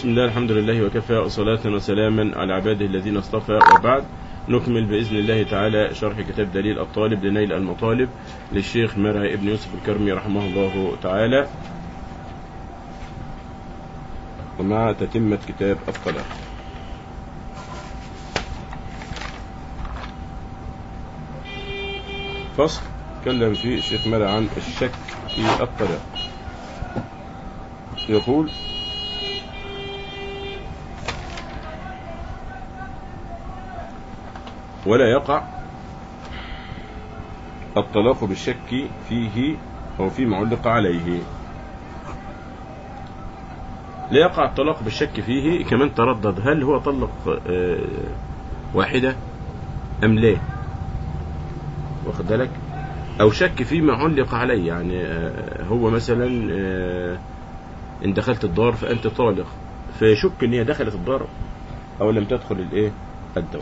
بسم الله الحمد لله وكفى وصلاة وسلاما على عباده الذين اصطفى وبعد نكمل بإذن الله تعالى شرح كتاب دليل الطالب لنيل المطالب للشيخ مرعي ابن يوسف الكرمي رحمه الله تعالى ومع تتمة كتاب الطلاق فصل تكلم فيه الشيخ مرعي عن الشك في الطلاق يقول ولا يقع الطلاق بالشك فيه أو فيما علق عليه لا يقع الطلاق بالشك فيه كمان تردد هل هو طلق آه، واحدة أم لا واخد بالك أو شك فيما علق عليه يعني آه، هو مثلا آه، إن دخلت الدار فأنت طالق فيشك إن هي دخلت الدار أو لم تدخل الإيه الدار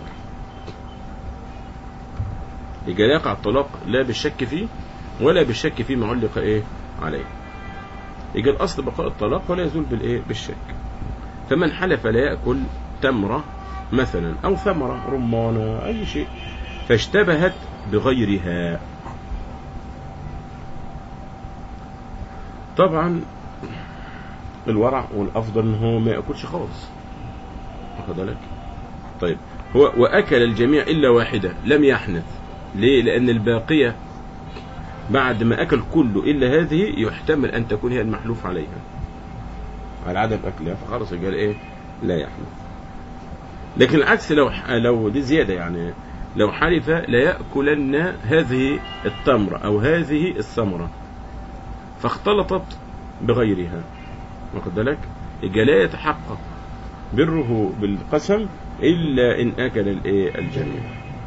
يبقى لا يقع الطلاق لا بالشك فيه ولا بالشك فيما علق ايه عليه يبقى الاصل بقاء الطلاق ولا يزول بالايه بالشك فمن حلف لا ياكل تمره مثلا او ثمره رمانه اي شيء فاشتبهت بغيرها طبعا الورع والافضل ان هو ما ياكلش خالص واخد بالك طيب هو واكل الجميع الا واحده لم يحنث ليه لان الباقيه بعد ما اكل كله الا هذه يحتمل ان تكون هي المحلوف عليها على عدم اكلها فخلاص قال ايه لا يحنث لكن العكس لو لو دي زياده يعني لو حلف لا ياكلن هذه التمره او هذه الثمره فاختلطت بغيرها واخد بالك يبقى لا يتحقق بره بالقسم الا ان اكل الايه الجميع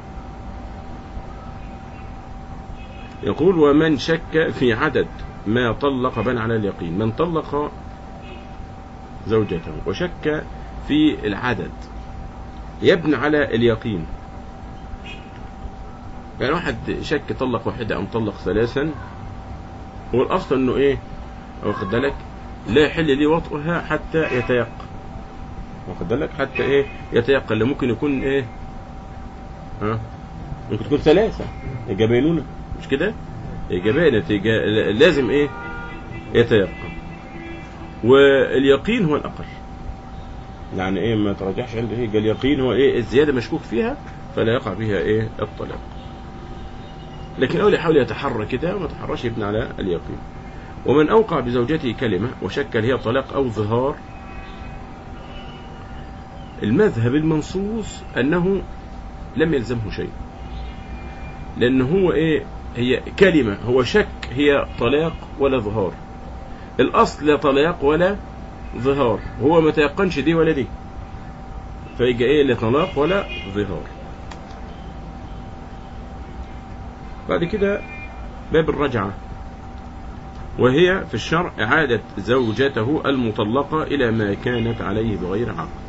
يقول ومن شك في عدد ما طلق بنى على اليقين من طلق زوجته وشك في العدد يبنى على اليقين يعني واحد شك طلق واحدة أم طلق ثلاثا هو الأصل أنه إيه واخد بالك لا يحل لي وطئها حتى يتيقن واخد بالك حتى إيه يتيقن اللي ممكن يكون إيه ها ممكن تكون ثلاثة يبقى بينونة مش كده إجابة نتيجة لازم إيه يتيقن واليقين هو الأقل يعني إيه ما ترجحش عنده إيه قال اليقين هو إيه الزيادة مشكوك فيها فلا يقع فيها إيه الطلاق لكن أول يحاول يتحرى كده وما تحرش يبني على اليقين ومن أوقع بزوجته كلمة وشك هل هي طلاق أو ظهار المذهب المنصوص أنه لم يلزمه شيء لأن هو إيه هي كلمة هو شك هي طلاق ولا ظهار الأصل لا طلاق ولا ظهار هو ما تيقنش دي ولا دي فيجي إيه لا طلاق ولا ظهار بعد كده باب الرجعة وهي في الشرع إعادة زوجته المطلقة إلى ما كانت عليه بغير عقد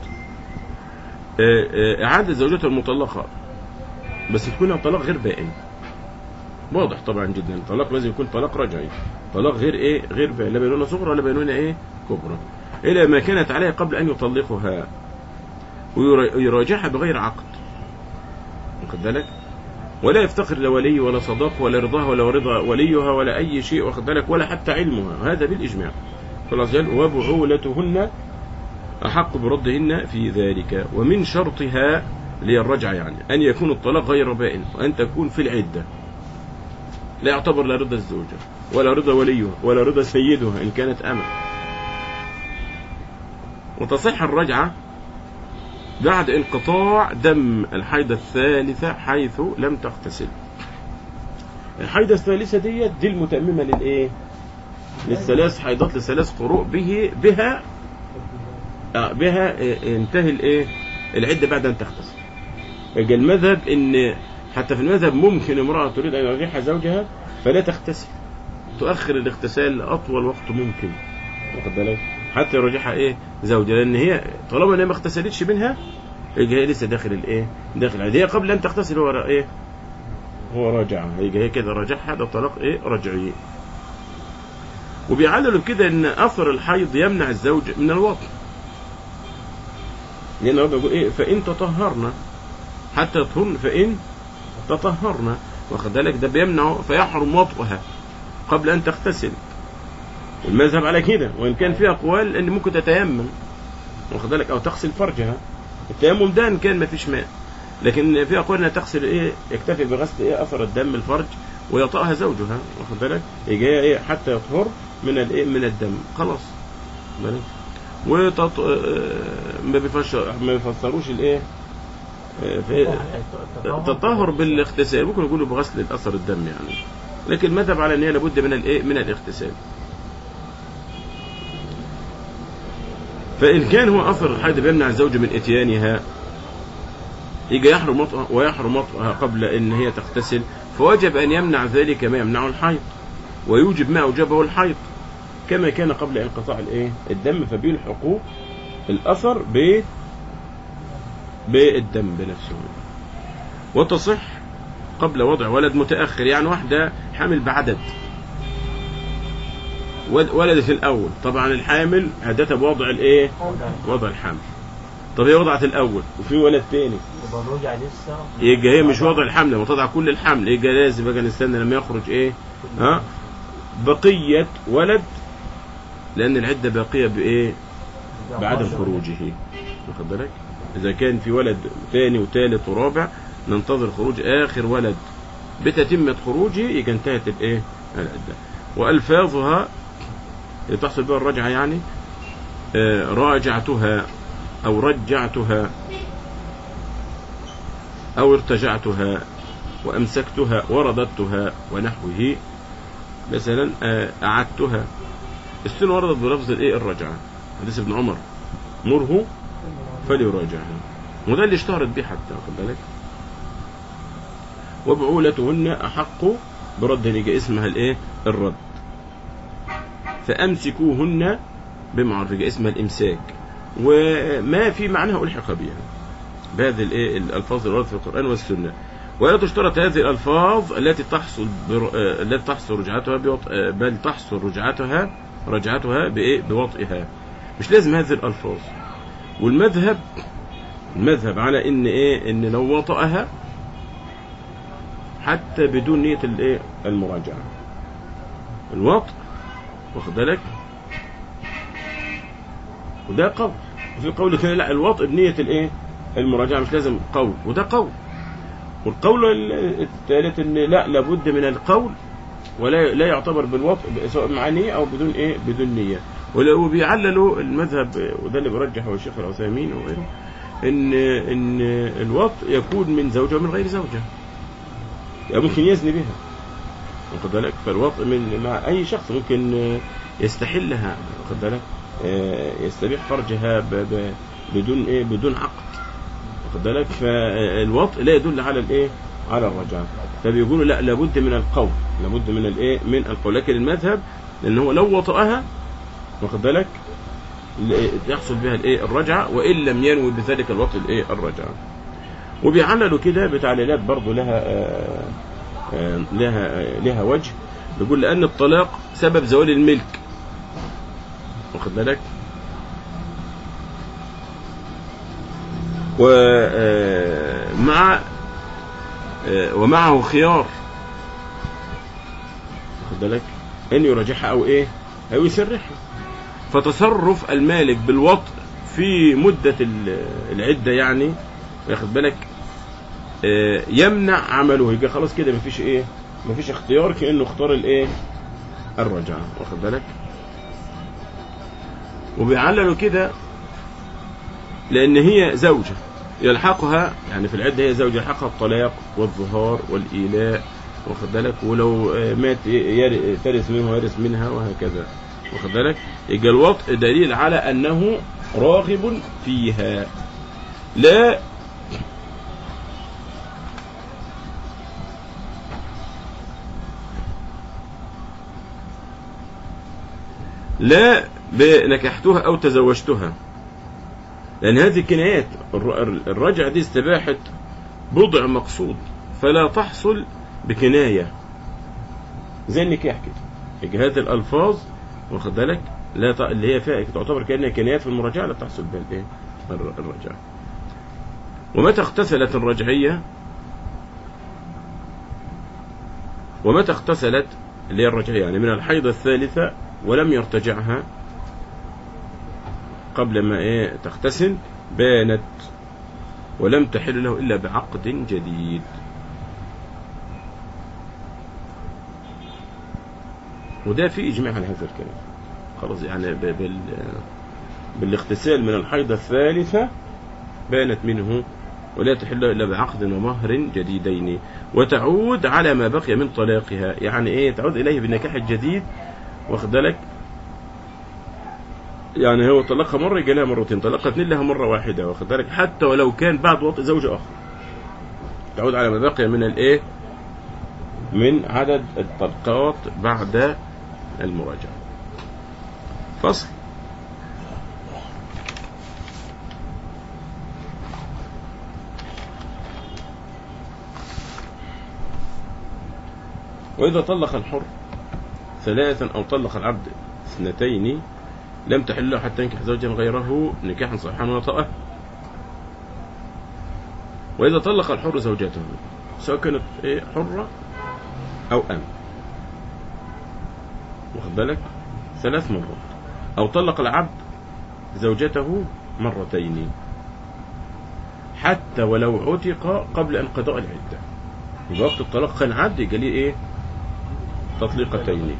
إعادة زوجته المطلقة بس تكون الطلاق غير بائن واضح طبعا جدا الطلاق لازم يكون طلاق رجعي طلاق غير ايه غير بائن لا بينونه صغرى ولا بينونه ايه كبرى الى ما كانت عليه قبل ان يطلقها ويراجعها بغير عقد واخد بالك ولا يفتقر لا ولي ولا صداق ولا رضاها ولا رضا وليها ولا اي شيء واخد بالك ولا حتى علمها هذا بالاجماع خلاص قال وبعولتهن احق بردهن في ذلك ومن شرطها اللي هي الرجعه يعني ان يكون الطلاق غير بائن وان تكون في العده لا يعتبر لا رضا الزوجة ولا رضا وليها ولا رضا سيدها إن كانت أمة وتصح الرجعة بعد انقطاع دم الحيضة الثالثة حيث لم تغتسل الحيضة الثالثة دي دي المتممة للإيه للثلاث حيضات للثلاث قروء به بها بها انتهي الإيه العدة بعد أن تغتسل يبقى المذهب إن حتى في المذهب ممكن امرأة تريد أن يريح زوجها فلا تغتسل تؤخر الاغتسال لأطول وقت ممكن واخد بالك حتى يرجعها ايه زوجها لان هي طالما انها ما اغتسلتش منها يبقى هي لسه داخل الايه داخل هي قبل ان تغتسل هو ايه هو راجعها يبقى هي كده راجعها ده طلاق ايه رجعي وبيعللوا كده ان اثر الحيض يمنع الزوج من الوطن لان ربنا يقول ايه فان تطهرنا حتى يطهرن فان تطهرنا واخد بالك ده بيمنع فيحرم وطئها قبل ان تغتسل والمذهب على كده وان كان في اقوال ان ممكن تتيمم واخد بالك او تغسل فرجها التيمم ده ان كان ما فيش ماء لكن في اقوال انها تغسل ايه يكتفي بغسل ايه اثر الدم الفرج ويطأها زوجها واخد بالك يجي هي ايه حتى يطهر من الايه من الدم خلاص واخد بالك وتط... آه، ما بيفش... ما بيفسروش الايه آه، في التطهر بالاغتسال ممكن يقولوا بغسل الاثر الدم يعني لكن المذهب على ان هي لابد من الايه من الاغتسال فان كان هو اثر الحيض بيمنع الزوج من اتيانها يجي يحرم وطئها ويحرم وطئها قبل ان هي تغتسل فوجب ان يمنع ذلك ما يمنعه الحيض ويوجب ما اوجبه الحيض كما كان قبل انقطاع الايه الدم فبيلحق الاثر ب بالدم بنفسه وتصح قبل وضع ولد متاخر يعني واحده حامل بعدد ول- ولدت الاول طبعا الحامل هدتها بوضع الايه وضع الحمل طب هي وضعت الاول وفي ولد تاني يبقى الرجع لسه يبقى هي مش وضع الحمل لما تضع كل الحمل يبقى لازم بقى نستنى لما يخرج ايه ها بقية ولد لأن العدة باقية بإيه بعدم خروجه واخد بالك إذا كان في ولد ثاني وثالث ورابع ننتظر خروج آخر ولد بتتمة خروجه يبقى انتهت الإيه العدة وألفاظها اللي تحصل بها الرجعة يعني آه، راجعتها أو رجعتها أو ارتجعتها وأمسكتها ورددتها ونحوه مثلا آه، أعدتها السنة وردت بلفظ الإيه الرجعة حديث ابن عمر مره فليراجعها وده اللي اشتهرت به حتى واخد بالك وبعولتهن أحق برد نجا اسمها الإيه الرد فأمسكوهن بمعرف يبقى اسمها الإمساك وما في معناها ألحق بها بهذه الايه الالفاظ الوارده في القران والسنه ولا تشترط هذه الالفاظ التي تحصل بر... آه، التي تحصل رجعتها بوط... آه، بل تحصل رجعتها رجعتها بايه بوطئها مش لازم هذه الالفاظ والمذهب المذهب على ان ايه ان لو وطئها حتى بدون نيه الايه المراجعه الوطء واخد بالك وده قول وفي قول كده لا الوطء بنيه الايه المراجعه مش لازم قول وده قول والقول ال- الثالث ان لا لابد من القول ولا لا يعتبر بالوطء سواء مع نيه او بدون ايه بدون نيه ولو بيعللوا المذهب وده اللي برجحه الشيخ العثيمين وغيره ان ان الوطء يكون من زوجه ومن غير زوجه يعني ممكن يزني بها واخد بالك فالوطء من مع اي شخص ممكن آه، يستحلها واخد بالك آه، يستبيح فرجها ب- ب- بدون ايه بدون عقد واخد بالك فالوطء لا يدل على الايه على الرجعه فبيقولوا لا لابد من القول لابد من الايه من القول لكن المذهب لان هو لو وطئها واخد بالك ل- يحصل بها الايه الرجعه وان لم ينوي بذلك الوطء الايه الرجعه وبيعللوا كده بتعليلات برضو لها آه، آه، لها آه، لها وجه بيقول لان الطلاق سبب زوال الملك واخد بالك ومع ومعه خيار واخد بالك ان يراجعها او ايه او يسرحها فتصرف المالك بالوطء في مدة ال- العدة يعني واخد بالك آه، يمنع عمله يبقى خلاص كده مفيش ايه مفيش اختيار كانه اختار الايه الرجعه واخد بالك وبيعللوا كده لان هي زوجه يلحقها يعني في العده هي زوجه يلحقها الطلاق والظهار والايلاء واخد بالك ولو آه، مات ير- ترث منه ويرث منها وهكذا واخد بالك يبقى الوطء دليل على انه راغب فيها لا لا بنكحتها او تزوجتها لان هذه كنايات الر- الرجع دي استباحه بضع مقصود فلا تحصل بكنايه زي النكاح كده يبقى هذه الالفاظ واخد بالك لا ت... اللي هي فيها تعتبر كأنها كنايات في المراجعة لا تحصل بها الايه الر- الرجعة ومتى اغتسلت الرجعية ومتى اغتسلت اللي هي الرجعية يعني من الحيضة الثالثة ولم يرتجعها قبل ما ايه تغتسل بانت ولم تحل له إلا بعقد جديد وده في إجماع على هذا الكلام خلاص يعني ب- بال بالاغتسال من الحيضة الثالثة بانت منه ولا تحل له إلا بعقد ومهر جديدين وتعود على ما بقي من طلاقها يعني إيه تعود إليه بالنكاح الجديد واخد بالك يعني هو طلقها مرة يجي لها مرتين طلقها اثنين لها مرة واحدة واخد بالك حتى ولو كان بعد وطء زوج آخر تعود على ما بقي من الإيه من عدد الطلقات بعد المراجعة فصل وإذا طلق الحر ثلاثا أو طلق العبد اثنتين لم تحل له حتى ينكح زوجا غيره نكاحا صحيحا وطأه وإذا طلق الحر زوجته سواء كانت إيه حرة أو أم واخد بالك ثلاث مرات أو طلق العبد زوجته مرتين حتى ولو عتق قبل انقضاء العدة يبقى وقت الطلاق كان عبد يبقى ليه إيه تطليقتين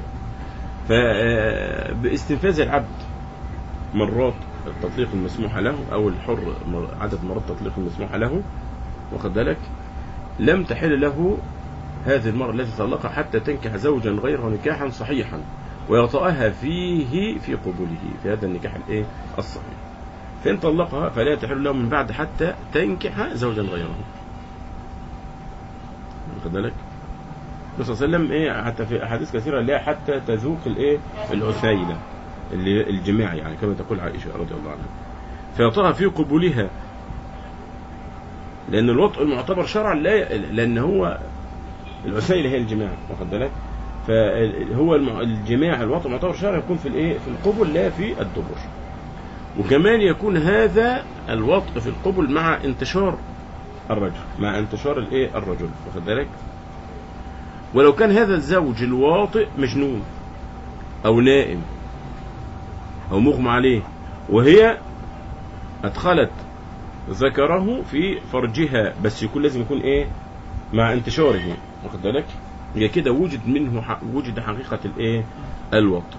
فباستنفاذ العبد مرات التطليق المسموح له أو الحر مر- عدد مرات التطليق المسموح له واخد بالك لم تحل له هذه المرأة التي طلقها حتى تنكح زوجا غيره نكاحا صحيحا ويطأها فيه في قبوله في هذا النكاح الايه الصحيح فإن طلقها فلا تحل له من بعد حتى تنكح زوجا غيره واخد بالك الرسول صلى الله عليه وسلم ايه حتى في احاديث كثيره لا حتى تذوق الايه العثيله اللي الجماع يعني كما تقول عائشه رضي الله عنها فيطأها في قبولها لان الوطء المعتبر شرعا لا لان هو العثيله هي الجماع واخد بالك فهو الم- الجماع الوطء المعتبر شرعا يكون في الايه في القبل لا في الدبر وكمان يكون هذا الوطء في القبل مع انتشار الرجل مع انتشار الايه الرجل واخد بالك ولو كان هذا الزوج الواطئ مجنون او نائم او مغمى عليه وهي ادخلت ذكره في فرجها بس يكون لازم يكون ايه مع انتشاره واخد بالك هي كده وجد منه ح... وجد حقيقة الايه الوطء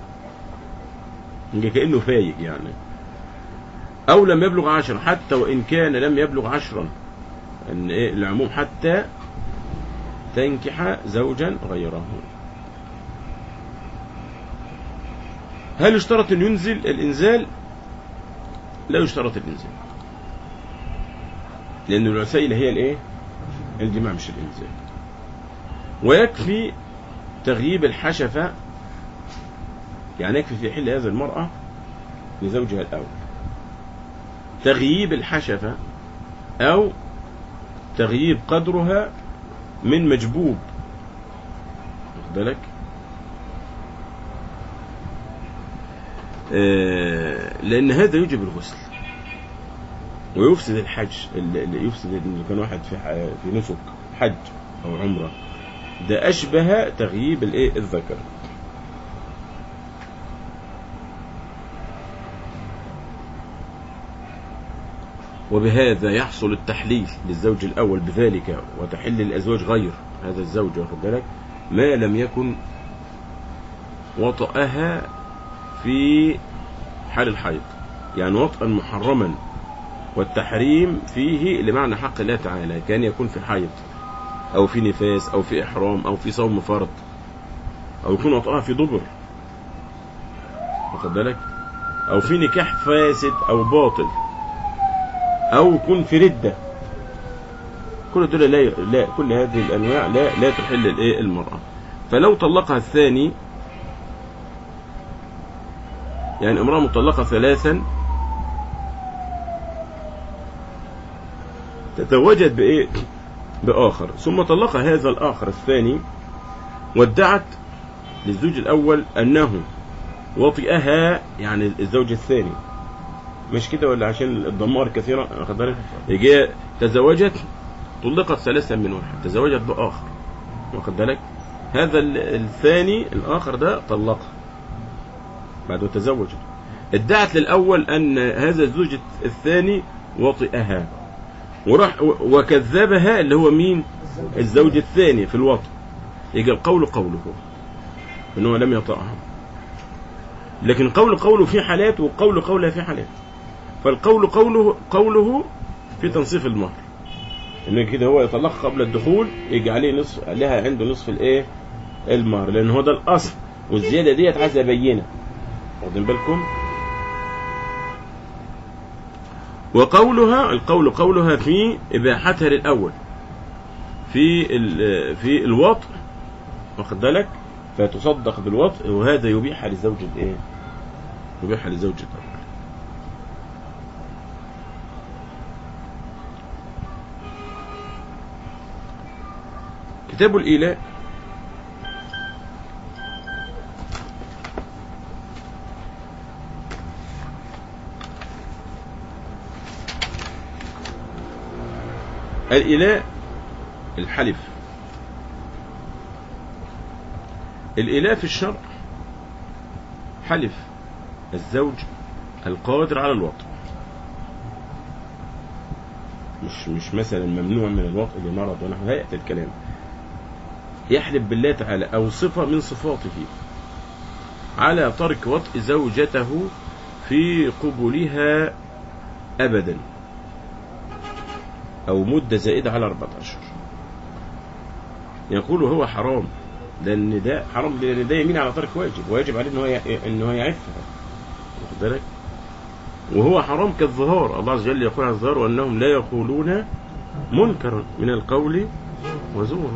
يبقى كأنه فايق يعني او لم يبلغ عشرا حتى وان كان لم يبلغ عشرا ان ايه العموم حتى تنكح زوجا غيره هل يشترط ان ينزل الانزال لا يشترط الانزال لان الوسيله هي الايه الجماع مش الانزال ويكفي تغييب الحشفه يعني يكفي في حل هذه المراه لزوجها الاول تغييب الحشفه او تغييب قدرها من مجبوب واخد بالك آه، لان هذا يوجب الغسل ويفسد الحج اللي اللي يفسد ان كان واحد في ح- في نسك حج او عمره ده اشبه تغييب الايه الذكر وبهذا يحصل التحليل للزوج الأول بذلك وتحل الأزواج غير هذا الزوج واخد بالك ما لم يكن وطأها في حال الحيض يعني وطئا محرما والتحريم فيه لمعنى حق الله تعالى كان يكون في حيض أو في نفاس أو في إحرام أو في صوم فرض أو يكون وطئها في دبر واخد بالك أو في نكاح فاسد أو باطل او يكون في ردة كل دول لا, لا كل هذه الانواع لا لا تحل الايه المرأة فلو طلقها الثاني يعني امرأة مطلقة ثلاثا تتوجد بايه باخر ثم طلقها هذا الاخر الثاني وادعت للزوج الاول انه وطئها يعني الزوج الثاني مش كده ولا عشان الدمار كثيرا واخد بالك يجي تزوجت طلقت ثلاثا من واحد تزوجت بآخر واخد بالك هذا ال- الثاني الآخر ده طلقها بعد ما تزوجت ادعت للأول أن هذا الزوج الثاني وطئها وراح وكذبها اللي هو مين الزوج الثاني في الوطء يجي القول قوله انه لم يطأها لكن قول قوله في حالات وقول قولها في حالات فالقول قوله قوله في تنصيف المهر ان كده هو يطلقها قبل الدخول يجي عليه نصف لها عنده نصف الايه المهر لان هو ده الاصل والزياده ديت عايزه بينه واخدين بالكم وقولها القول قولها في اباحتها للاول في ال- في الوطء واخد بالك فتصدق بالوطء وهذا يبيح للزوج الايه يبيح للزوج الاول كتاب الإيلاء الإيلاء الحلف الإيلاء في الشرع حلف الزوج القادر على الوطء مش مش مثلا ممنوع من الوطء لمرض ونحو هيئة الكلام يحلف بالله تعالى أو صفة من صفاته على ترك وطء زوجته في قبولها أبدا أو مدة زائدة على أربعة أشهر يقول هو حرام لأن ده حرام لأن ده يمين على ترك واجب ويجب عليه إن هو ي- إن هو يعفها واخد بالك وهو حرام كالظهار الله عز وجل يقول عن الظهار وأنهم لا يقولون منكرا من القول وزورا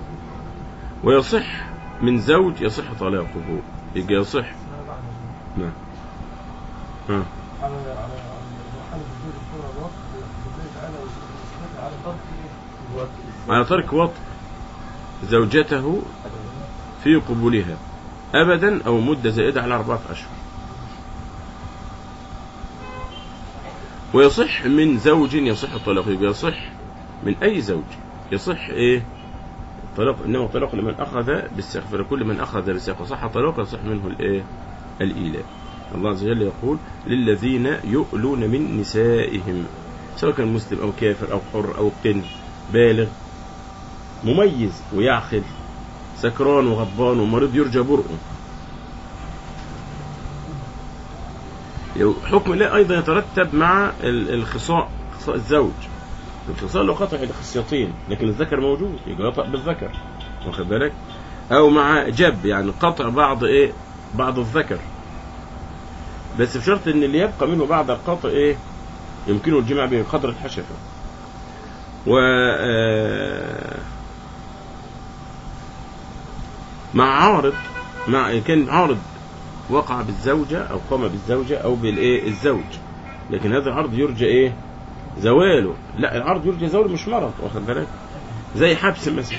ويصح من زوج يصح طلاقه يجي يصح نعم ها على على على حالة الزوج الكرة الوقت بالله تعالى وصفته على ترك الوقت على ترك وطء زوجته في قبولها أبدا أو مدة زائدة على أربعة أشهر ويصح من زوج يصح الطلاق يبقى يصح من أي زوج يصح إيه طلاق إنما طلاق لمن أخذ بالساق فلكل من أخذ بالساق وصح طلاق يصح منه الإيه الإيلاء الله عز وجل يقول للذين يؤلون من نسائهم سواء كان مسلم أو كافر أو حر أو قن بالغ مميز ويعقل سكران وغضبان ومريض يرجى برؤه يو- حكم الله أيضا يترتب مع ال- الخصاء خصاء الزوج الخصاء له قطع الخصيتين لكن الذكر موجود يبقى يطأ بالذكر واخد بالك أو مع جب يعني قطع بعض إيه بعض الذكر بس بشرط إن اللي يبقى منه بعد القطع إيه يمكنه الجماع بقدر الحشفة و آه، مع عارض مع إن كان عارض وقع بالزوجة أو قام بالزوجة أو بالإيه الزوج لكن هذا العرض يرجى إيه زواله لا العرض يرجى زواله مش مرض واخد بالك زي حبس مثلا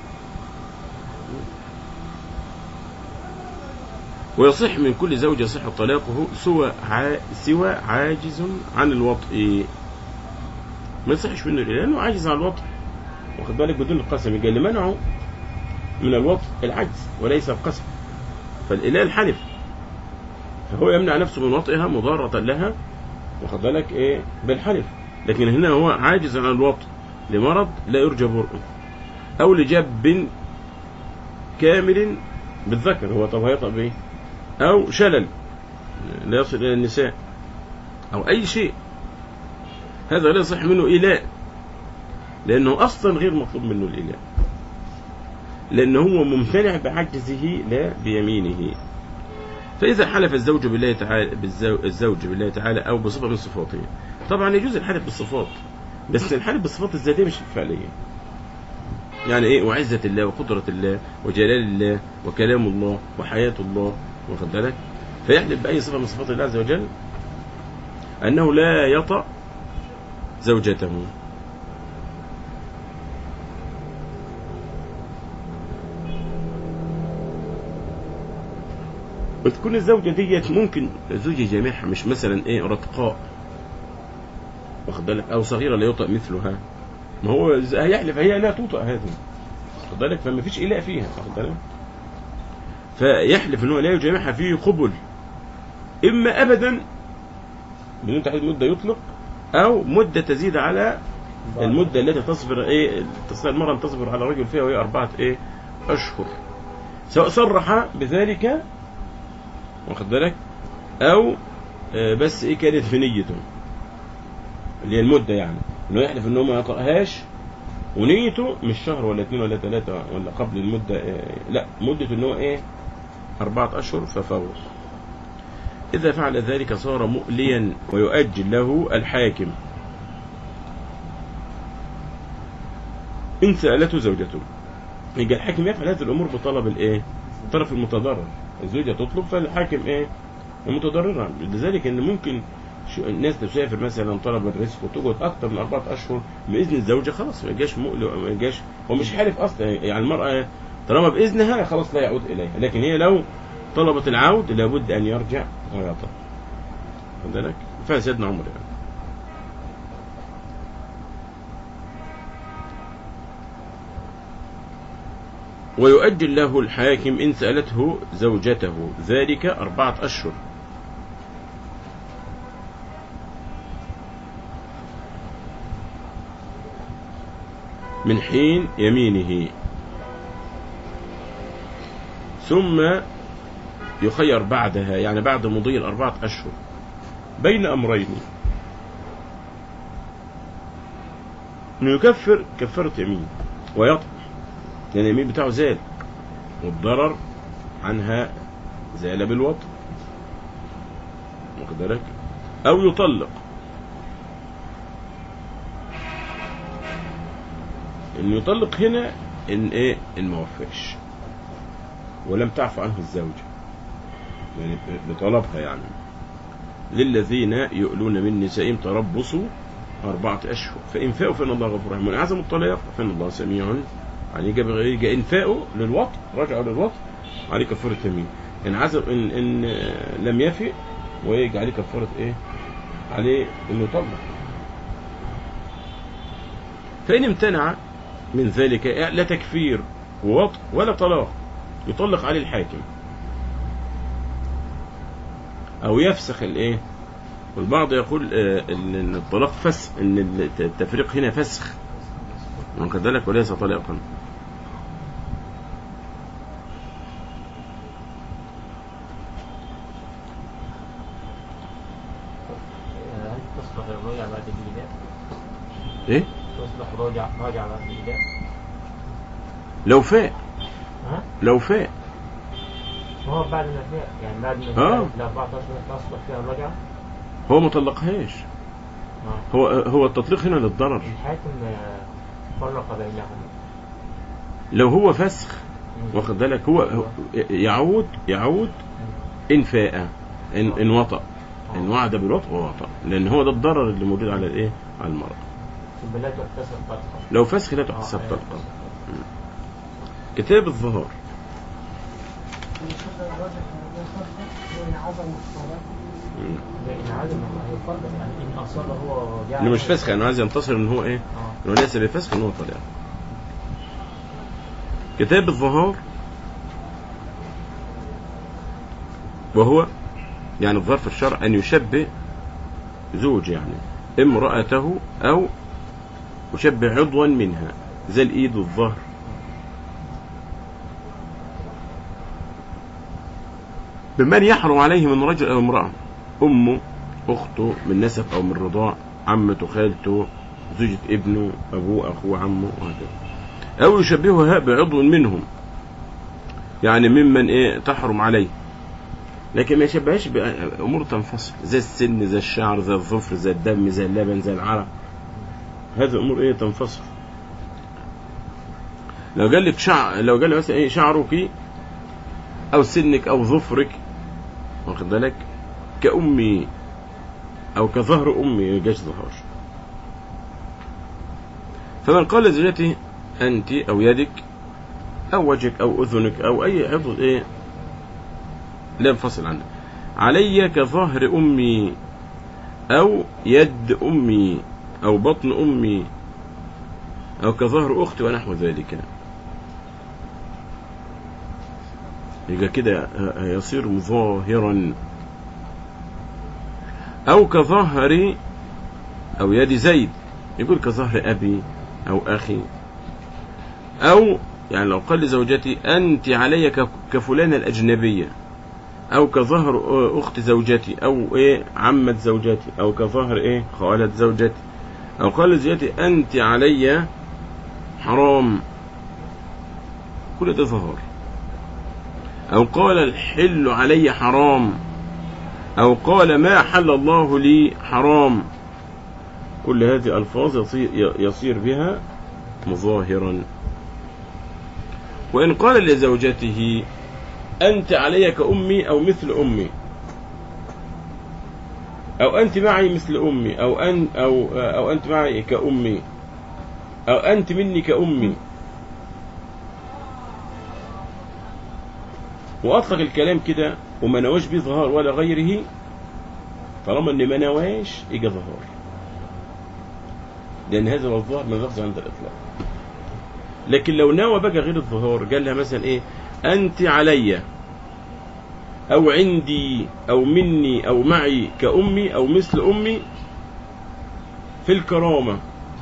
ويصح من كل زوج يصح طلاقه سوى ع... سوى عاجز عن الوطء ما يصحش منه الإله لأنه عاجز عن الوطء واخد بالك بدون القسم يبقى اللي منعه من الوطء العجز وليس القسم فالإله الحلف فهو يمنع نفسه من وطئها مضارة لها واخد بالك ايه بالحلف لكن هنا هو عاجز عن الوطء لمرض لا يرجى برؤه او لجب كامل بالذكر هو طب هيطأ بايه او شلل لا يصل الى النساء او اي شيء هذا لا يصح منه إيلاء لأنه أصلا غير مطلوب منه الإيلاء لأنه هو ممتنع بعجزه لا بيمينه فإذا حلف الزوج بالله تعالى بالزو- الزوج بالله تعالى أو بصفة من صفاته طبعا يجوز الحلف بالصفات بس الحلف بالصفات الذاتية مش الفعلية يعني إيه وعزة الله وقدرة الله وجلال الله وكلام الله وحياة الله واخد بالك فيحلف بأي صفة من صفات الله عز وجل أنه لا يطأ زوجته وتكون الزوجة ديت ممكن زوج جامعها مش مثلا ايه رتقاء واخد بالك او صغيرة لا يطأ مثلها ما هو ز- هيحلف هي لا توطأ هذه واخد بالك فما فيش إلاء فيها واخد بالك فيحلف ان هو لا يجامعها فيه قبل اما ابدا بدون تحديد مدة يطلق او مدة تزيد على المدة التي تصبر ايه تستطيع المرأة ان تصبر على الرجل فيها وهي أربعة ايه أشهر سواء صرح بذلك واخد بالك أو آه، بس ايه كانت في نيته اللي هي المدة يعني انه يحلف ان هو ما يقرأهاش ونيته مش شهر ولا اثنين ولا ثلاثة ولا قبل المدة آه، لا مدة ان هو ايه أربعة أشهر ففور إذا فعل ذلك صار مؤليا ويؤجل له الحاكم إن سألته زوجته يبقى الحاكم يفعل هذه الأمور بطلب الإيه؟ الطرف المتضرر الزوجة تطلب فالحاكم إيه؟ المتضررة لذلك إن ممكن شو الناس تسافر مثلا طلب الرزق وتقعد أكثر من أربعة أشهر بإذن الزوجة خلاص ما جاش مؤلم ما جاش هو مش حالف أصلا يعني المرأة طالما بإذنها خلاص لا يعود إليها لكن هي لو طلبت العود لابد أن يرجع ويطلب خد بالك فسيدنا عمر يعني ويؤجل له الحاكم إن سألته زوجته ذلك أربعة أشهر من حين يمينه ثم يخير بعدها يعني بعد مضي الأربعة أشهر بين أمرين إنه يكفر كفارة يمين ويطلق لأن اليمين بتاعه زال والضرر عنها زال بالوطن واخد بالك أو يطلق إن يطلق هنا إن إيه إن ما وفاش ولم تعفو عنه الزوجة يعني بطلبها يعني للذين يؤلون من نسائهم تربصوا أربعة أشهر فإن فاءوا فإن الله غفور رحيم وإن عزموا الطلاق فإن الله سميع عليه جاب يجي إن فاءوا للوطن رجعوا للوطن عليه كفارة يمين إن عزم إن إن لم يفئ ويجي عليه كفارة إيه؟ عليه إنه يطلق فإن امتنع من ذلك لا تكفير ووطء ولا طلاق يطلق عليه الحاكم أو يفسخ الإيه؟ والبعض يقول آه، ان الطلاق فسخ ان التفريق هنا فسخ واخد بالك وليس طلاقا هل تصلح الرجعة بعد الإيلاء؟ ايه تصلح راجع راجع بعد الإيلاء؟ لو فاء ها؟ لو فاء ما هو بعد ما فيها يعني بعد ما آه. فيها ال 14 تصلح فيها الرجعة؟ هو ما طلقهاش آه. هو هو التطليق هنا للضرر الحاكم آه، فرق بينهم لو هو فسخ واخد بالك هو هو يعود يعود ان فاء ان ان وطأ ان وعد بالوطء ووطأ لان هو ده الضرر اللي موجود على الايه على المرأة البلاد تكتسب طلقة لو فسخ لا تحسب آه، طلقة كتاب الظهار مم. لأن عدم هيفرق يعني إن أصر هو جاء اللي مش فسخ يعني عايز ينتصر ان هو ايه آه. انه ليس بفسخ ان هو طلاق كتاب الظهار وهو يعني الظهر في الشرع ان يشبه زوج يعني امرأته او يشبه عضوا منها زي الايد والظهر بمن يحرم عليه من رجل او امرأة امه اخته من نسب او من رضاع عمته خالته زوجة ابنه ابوه اخوه عمه وهكذا او يشبهها بعضو منهم يعني ممن ايه تحرم عليه لكن ما يشبهش بامور تنفصل زي السن زي الشعر زي الظفر زي الدم زي اللبن زي العرق هذه امور ايه تنفصل لو قال لك شعر لو قال لك مثلا ايه شعرك او سنك او ظفرك واخد بالك كأمي أو كظهر أمي يجاش ظهر فمن قال لزوجته أنت أو يدك أو وجهك أو أذنك أو أي عضو إيه لا ينفصل عنها علي كظهر أمي أو يد أمي أو بطن أمي أو كظهر أختي ونحو ذلك يبقى كده يصير ظاهرا أو كظهر أو يد زيد يقول كظهر أبي أو أخي أو يعني لو قال لزوجتي أنت علي ك- كفلانة الأجنبية أو كظهر آه، أخت زوجتي أو إيه عمة زوجتي أو كظهر إيه خالة زوجتي أو قال لزوجتي أنت علي حرام كل ده ظهر أو قال الحل علي حرام أو قال ما حل الله لي حرام كل هذه ألفاظ يصير, يصير بها مظاهرا وإن قال لزوجته أنت علي كأمي أو مثل أمي أو أنت معي مثل أمي أو أن أو أو أنت معي كأمي أو أنت مني كأمي وأطلق الكلام كده وما نواش به ظهار ولا غيره طالما إن ما نواش يجي ظهار لأن هذا هو الظهر من لفظ عند الإطلاق لكن لو نوى بقى غير الظهار قال لها مثلا إيه أنت علي أو عندي أو مني أو معي كأمي أو مثل أمي في الكرامة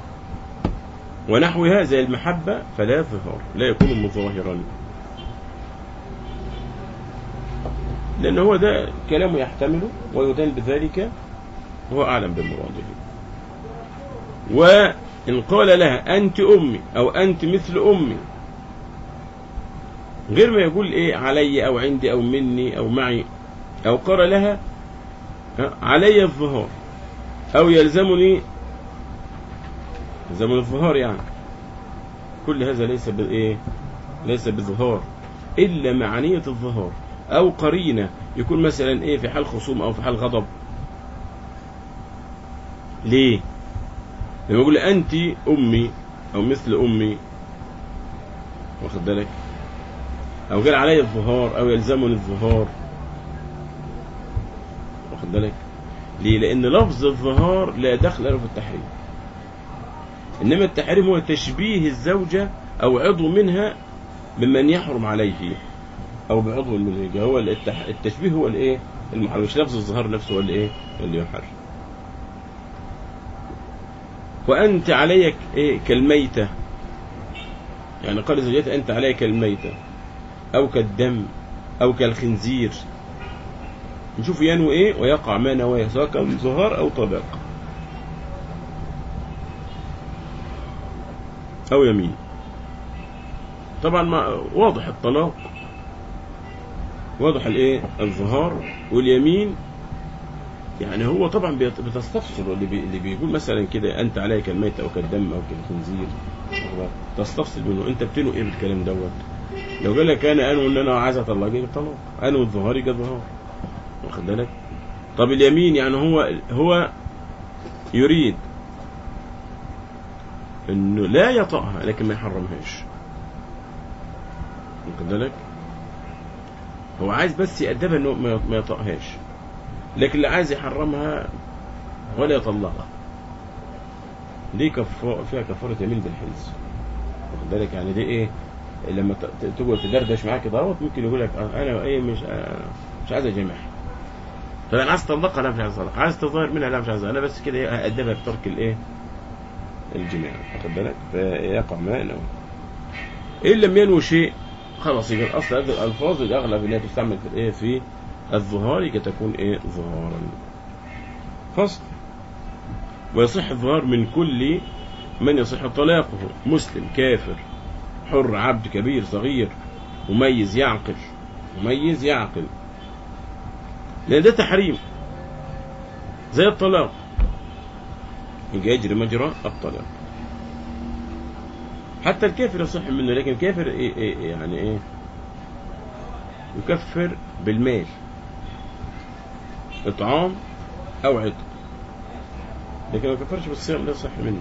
ونحوها زي المحبة فلا ظهار لا يكون مظاهرا لأن هو ده كلامه يحتمله ويدان بذلك هو أعلم بمراده وإن قال لها أنت أمي أو أنت مثل أمي غير ما يقول إيه علي أو عندي أو مني أو معي أو قال لها علي الظهار أو يلزمني يلزمني الظهار يعني كل هذا ليس بإيه ليس بظهار إلا معنية الظهار أو قرينة يكون مثلا إيه في حال خصوم أو في حال غضب ليه لما يقول أنت أمي أو مثل أمي واخد بالك أو قال علي الظهار أو يلزمني الظهار واخد بالك ليه لأن لفظ الظهار لا دخل له في التحريم إنما التحريم هو تشبيه الزوجة أو عضو منها ممن يحرم عليه أو بعضو من الرجال هو التح... التشبيه هو الإيه المحرم مش لفظ الظهار نفسه هو الإيه اللي يحرم وأنت عليك إيه كالميتة يعني قال زوجتي أنت علي كالميتة أو كالدم أو كالخنزير نشوف ينوي إيه ويقع ما نواه سواء كان ظهار أو طلاق أو يمين طبعا ما واضح الطلاق واضح الايه الظهار واليمين يعني هو طبعا بيت- بتستفسر اللي, بي اللي بيقول مثلا كده انت عليك كالميت او كالدم او كالخنزير تستفسر منه انت بتنو ايه بالكلام دوت لو قال لك انا انو ان انا عايز اطلق يبقى طلاق انو الظهار يبقى ظهار واخد بالك طب اليمين يعني هو هو يريد انه لا يطأها لكن ما يحرمهاش واخد بالك هو عايز بس يأدبها انه ما ما يطأهاش لكن اللي عايز يحرمها ولا يطلقها دي كفا فيها كفارة يمين بالحنس واخد بالك يعني دي ايه لما ت- ت- تقعد تدردش معاك كده اهوت ممكن يقول لك آه، انا ايه مش آه، مش عايز اجامعها طب انا عايز تطلقها لا مش عايز اطلقها عايز تظاهر منها لا مش عايز انا بس كده ايه ادبها بترك الايه الجماع واخد بالك فيقع ما ينوي ان لم ينوي شيء خلاص يبقى الاصل هذه الالفاظ الاغلب انها تستعمل في الايه في الظهار يبقى تكون ايه ظهارا فصل ويصح الظهار من كل من يصح طلاقه مسلم كافر حر عبد كبير صغير مميز يعقل مميز يعقل لان ده تحريم زي الطلاق يبقى يجري مجرى الطلاق حتى الكافر يصح منه لكن الكافر إيه إيه يعني ايه يكفر بالمال اطعام او عتق لكن ما يكفرش بالصيام لا يصح منه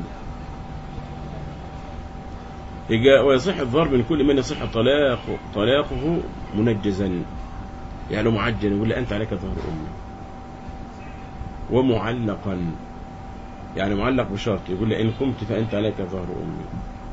يجا ويصح الضرب من كل من يصح طلاقه طلاقه منجزا يعني معجل يقول لي أنت عليك ظهر أمي ومعلقا يعني معلق بشرط يقول لي إن قمت فأنت عليك ظهر أمي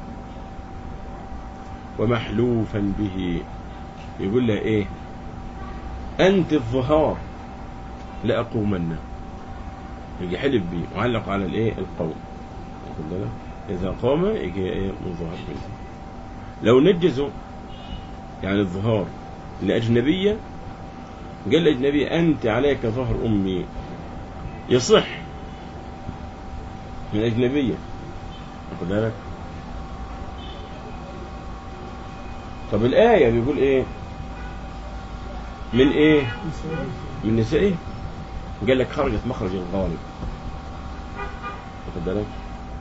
ومحلوفا به يقول له إيه أنت الظهار لأقومن يجي حلف بيه معلق على الإيه القول واخد بالك؟ إذا قام يجي إيه مظهر منه لو نجزوا يعني الظهار لأجنبية قال الأجنبية أنت عليك ظهر أمي يصح من أجنبية واخد بالك طب الآية بيقول إيه من إيه من نسائه قال لك خرجت مخرج الغالب واخد بالك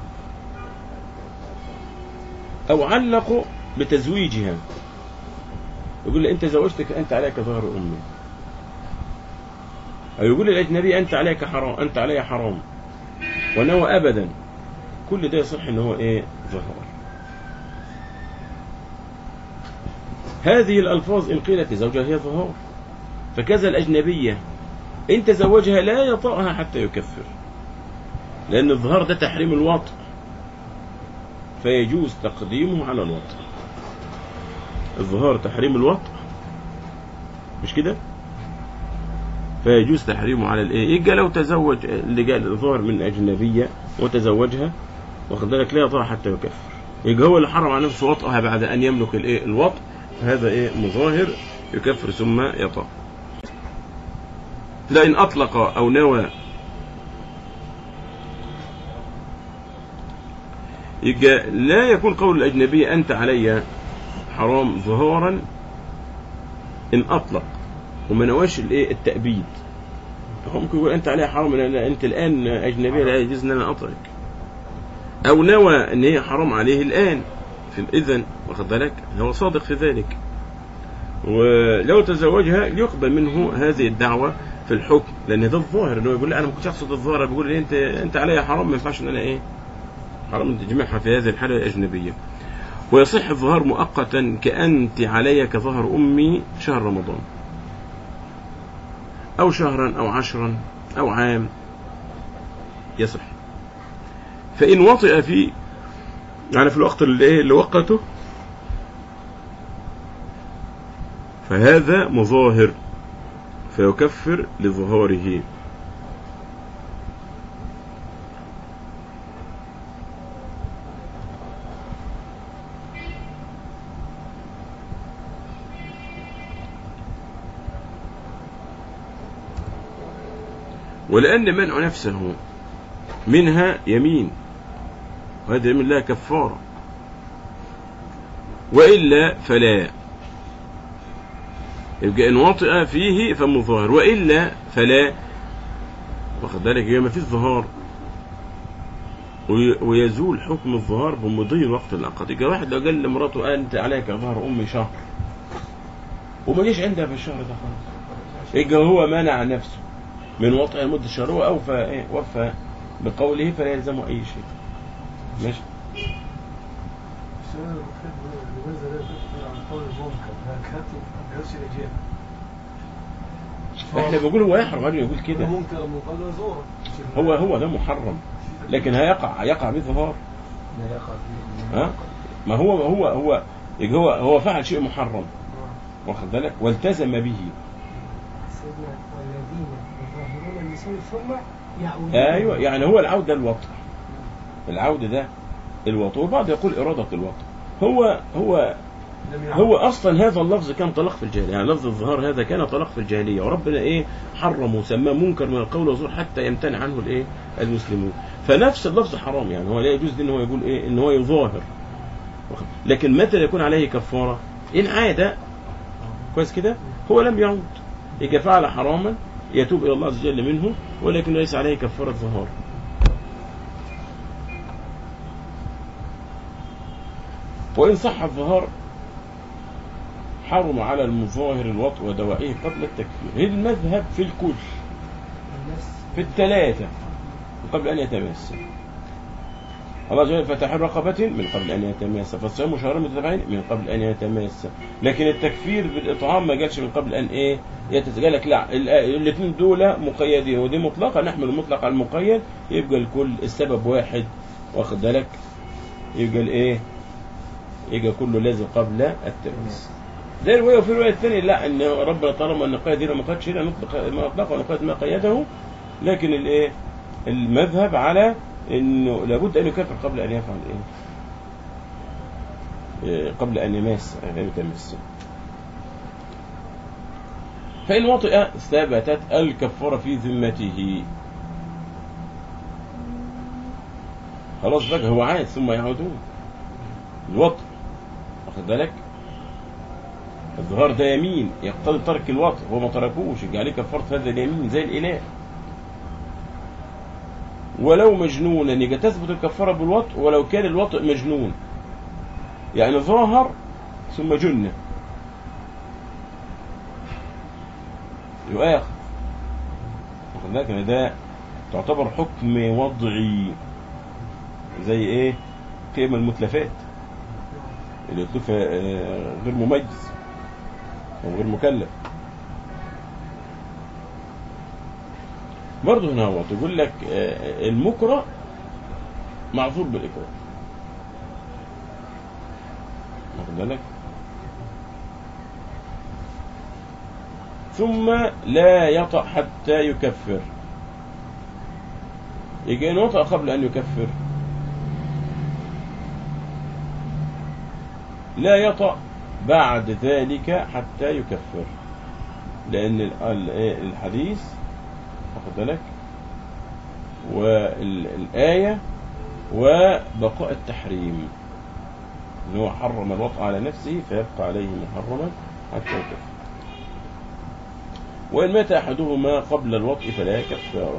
أو علقوا بتزويجها يقول لي أنت زوجتك أنت عليك ظهر أمي أو يقول للأجنبي أنت عليك حرام أنت علي حرام ونوى أبدا كل ده يصح إن هو إيه ظهر هذه الألفاظ إن قيلت لزوجها هي ظهار فكذا الأجنبية إن تزوجها لا يطأها حتى يكفر لأن الظهار ده تحريم الوطء فيجوز تقديمه على الوطء الظهار تحريم الوطء مش كده فيجوز تحريمه على الايه يبقى لو تزوج اللي قال الظهر من اجنبيه وتزوجها واخد بالك لا يطاع حتى يكفر يبقى هو اللي حرم على نفسه وطئها بعد ان يملك الايه الوطء فهذا ايه مظاهر يكفر ثم يطاع لئن اطلق او نوى يبقى لا يكون قول الأجنبية أنت علي حرام ظهارا إن أطلق وما نواش الإيه التأبيد هو ممكن يقول أنت علي حرام لأن أنت الآن أجنبية لا يجوز أن أنا أطلق أو نوى أن هي حرام عليه الآن في الإذن واخد بالك هو صادق في ذلك ولو تزوجها يقبل منه هذه الدعوة في الحكم لأن ده الظاهر إنه يقول لا أنا ما كنتش أقصد الظاهر بيقول لي أنت أنت علي حرام ما ينفعش إن أنا إيه حرام تجمعها في هذه الحالة الأجنبية ويصح الظهار مؤقتا كأنت علي كظهر أمي شهر رمضان أو شهرا أو عشرا أو عام يصح فإن وطئ في يعني في الوقت اللي, إيه اللي وقته فهذا مظاهر فيكفر لظهاره ولأن منع نفسه منها يمين وهذا يمين لها كفارة وإلا فلا يبقى إن وطئ فيه فمظاهر وإلا فلا واخد بالك هي ما فيش ظهار وي- ويزول حكم الظهار بمضي الوقت الأقل يبقى واحد لو قال لمراته أنت عليك ظهر أمي شهر وما جيش عندها في الشهر ده خالص يبقى هو منع نفسه من وطئ لمدة شهر هو أوفى إيه وفى بقوله فلا يلزمه أي شيء ماشي السؤال المفيد لماذا لا تخبر عن قول المنكر هكذا نفس الإجابة احنا بنقول هو يحرم راجل يقول كده منكر من قول زورا هو هو ده محرم لكن هيقع يقع به ظهار لا يقع فيه ها ما هو هو هو يبقى هو هو فعل شيء محرم واخد بالك والتزم به سيدنا والذين يظاهرون النساء ثم يعودون ايوه يعني هو العوده الوطء العوده ده الوطء والبعض يقول اراده الوطء هو هو لم يعد. هو اصلا هذا اللفظ كان طلاق في الجاهليه يعني لفظ الظهار هذا كان طلاق في الجاهليه وربنا ايه حرمه وسماه منكر من القول والزور حتى يمتنع عنه الايه المسلمون فنفس اللفظ حرام يعني هو لا يجوز ان هو يقول ايه ان هو يظاهر واخد- لكن متى يكون عليه كفاره ان عاد كويس كده هو لم يعود إذا فعل حراما يتوب الى الله عز وجل منه ولكن ليس عليه كفاره ظهار وإن صح الظهار حرم على المظاهر الوطء ودواعيه قبل التكفير هذا المذهب في الكل النفس في الثلاثة قبل أن يتماس الله جل فتح رقبة من قبل أن يتماس فالصيام شهرين متتابعين من قبل أن يتماس لكن التكفير بالإطعام ما جالش من قبل أن إيه يتسجل لك لا الاثنين دول مقيدين ودي مطلقة نحمل المطلق على المقيد يبقى الكل السبب واحد واخد بالك يبقى الإيه يبقى كله لازم قبل التماس ده رواية وفي رواية ثانية لا ان ربنا طالما ان قيد هنا ما قيدش هنا نطلق ما اطلق ونقيد ما قيده لكن الايه المذهب على انه لابد ان يكفر قبل ان يفعل ايه إيه، قبل ان يماس غير يتمس فإن وطئ ثبتت الكفارة في ذمته خلاص بقى هو عاد ثم يعودون الوطء واخد بالك الظهار ده يمين يقتضي ترك الوطء هو ما تركوش يجي عليه كفارة هذا اليمين زي الإله ولو مجنونا يجي تثبت الكفارة بالوطء ولو كان الوطء مجنون يعني ظاهر ثم جن يؤاخذ واخد بالك ان ده تعتبر حكم وضعي زي ايه قيم المتلفات اللي يتلف آه، غير مميز او غير مكلف برضه هنا هو تقول لك آه، المكره معذور بالاكراه واخد بالك ثم لا يطأ حتى يكفر يجي إن وطأ قبل أن يكفر لا يطأ بعد ذلك حتى يكفر لأن ال- ال- إيه الحديث واخد بالك والآية وبقاء التحريم إن هو حرم الوطء على نفسه فيبقى عليه محرما حتى يكفر وإن مات أحدهما قبل الوطء فلا كفارة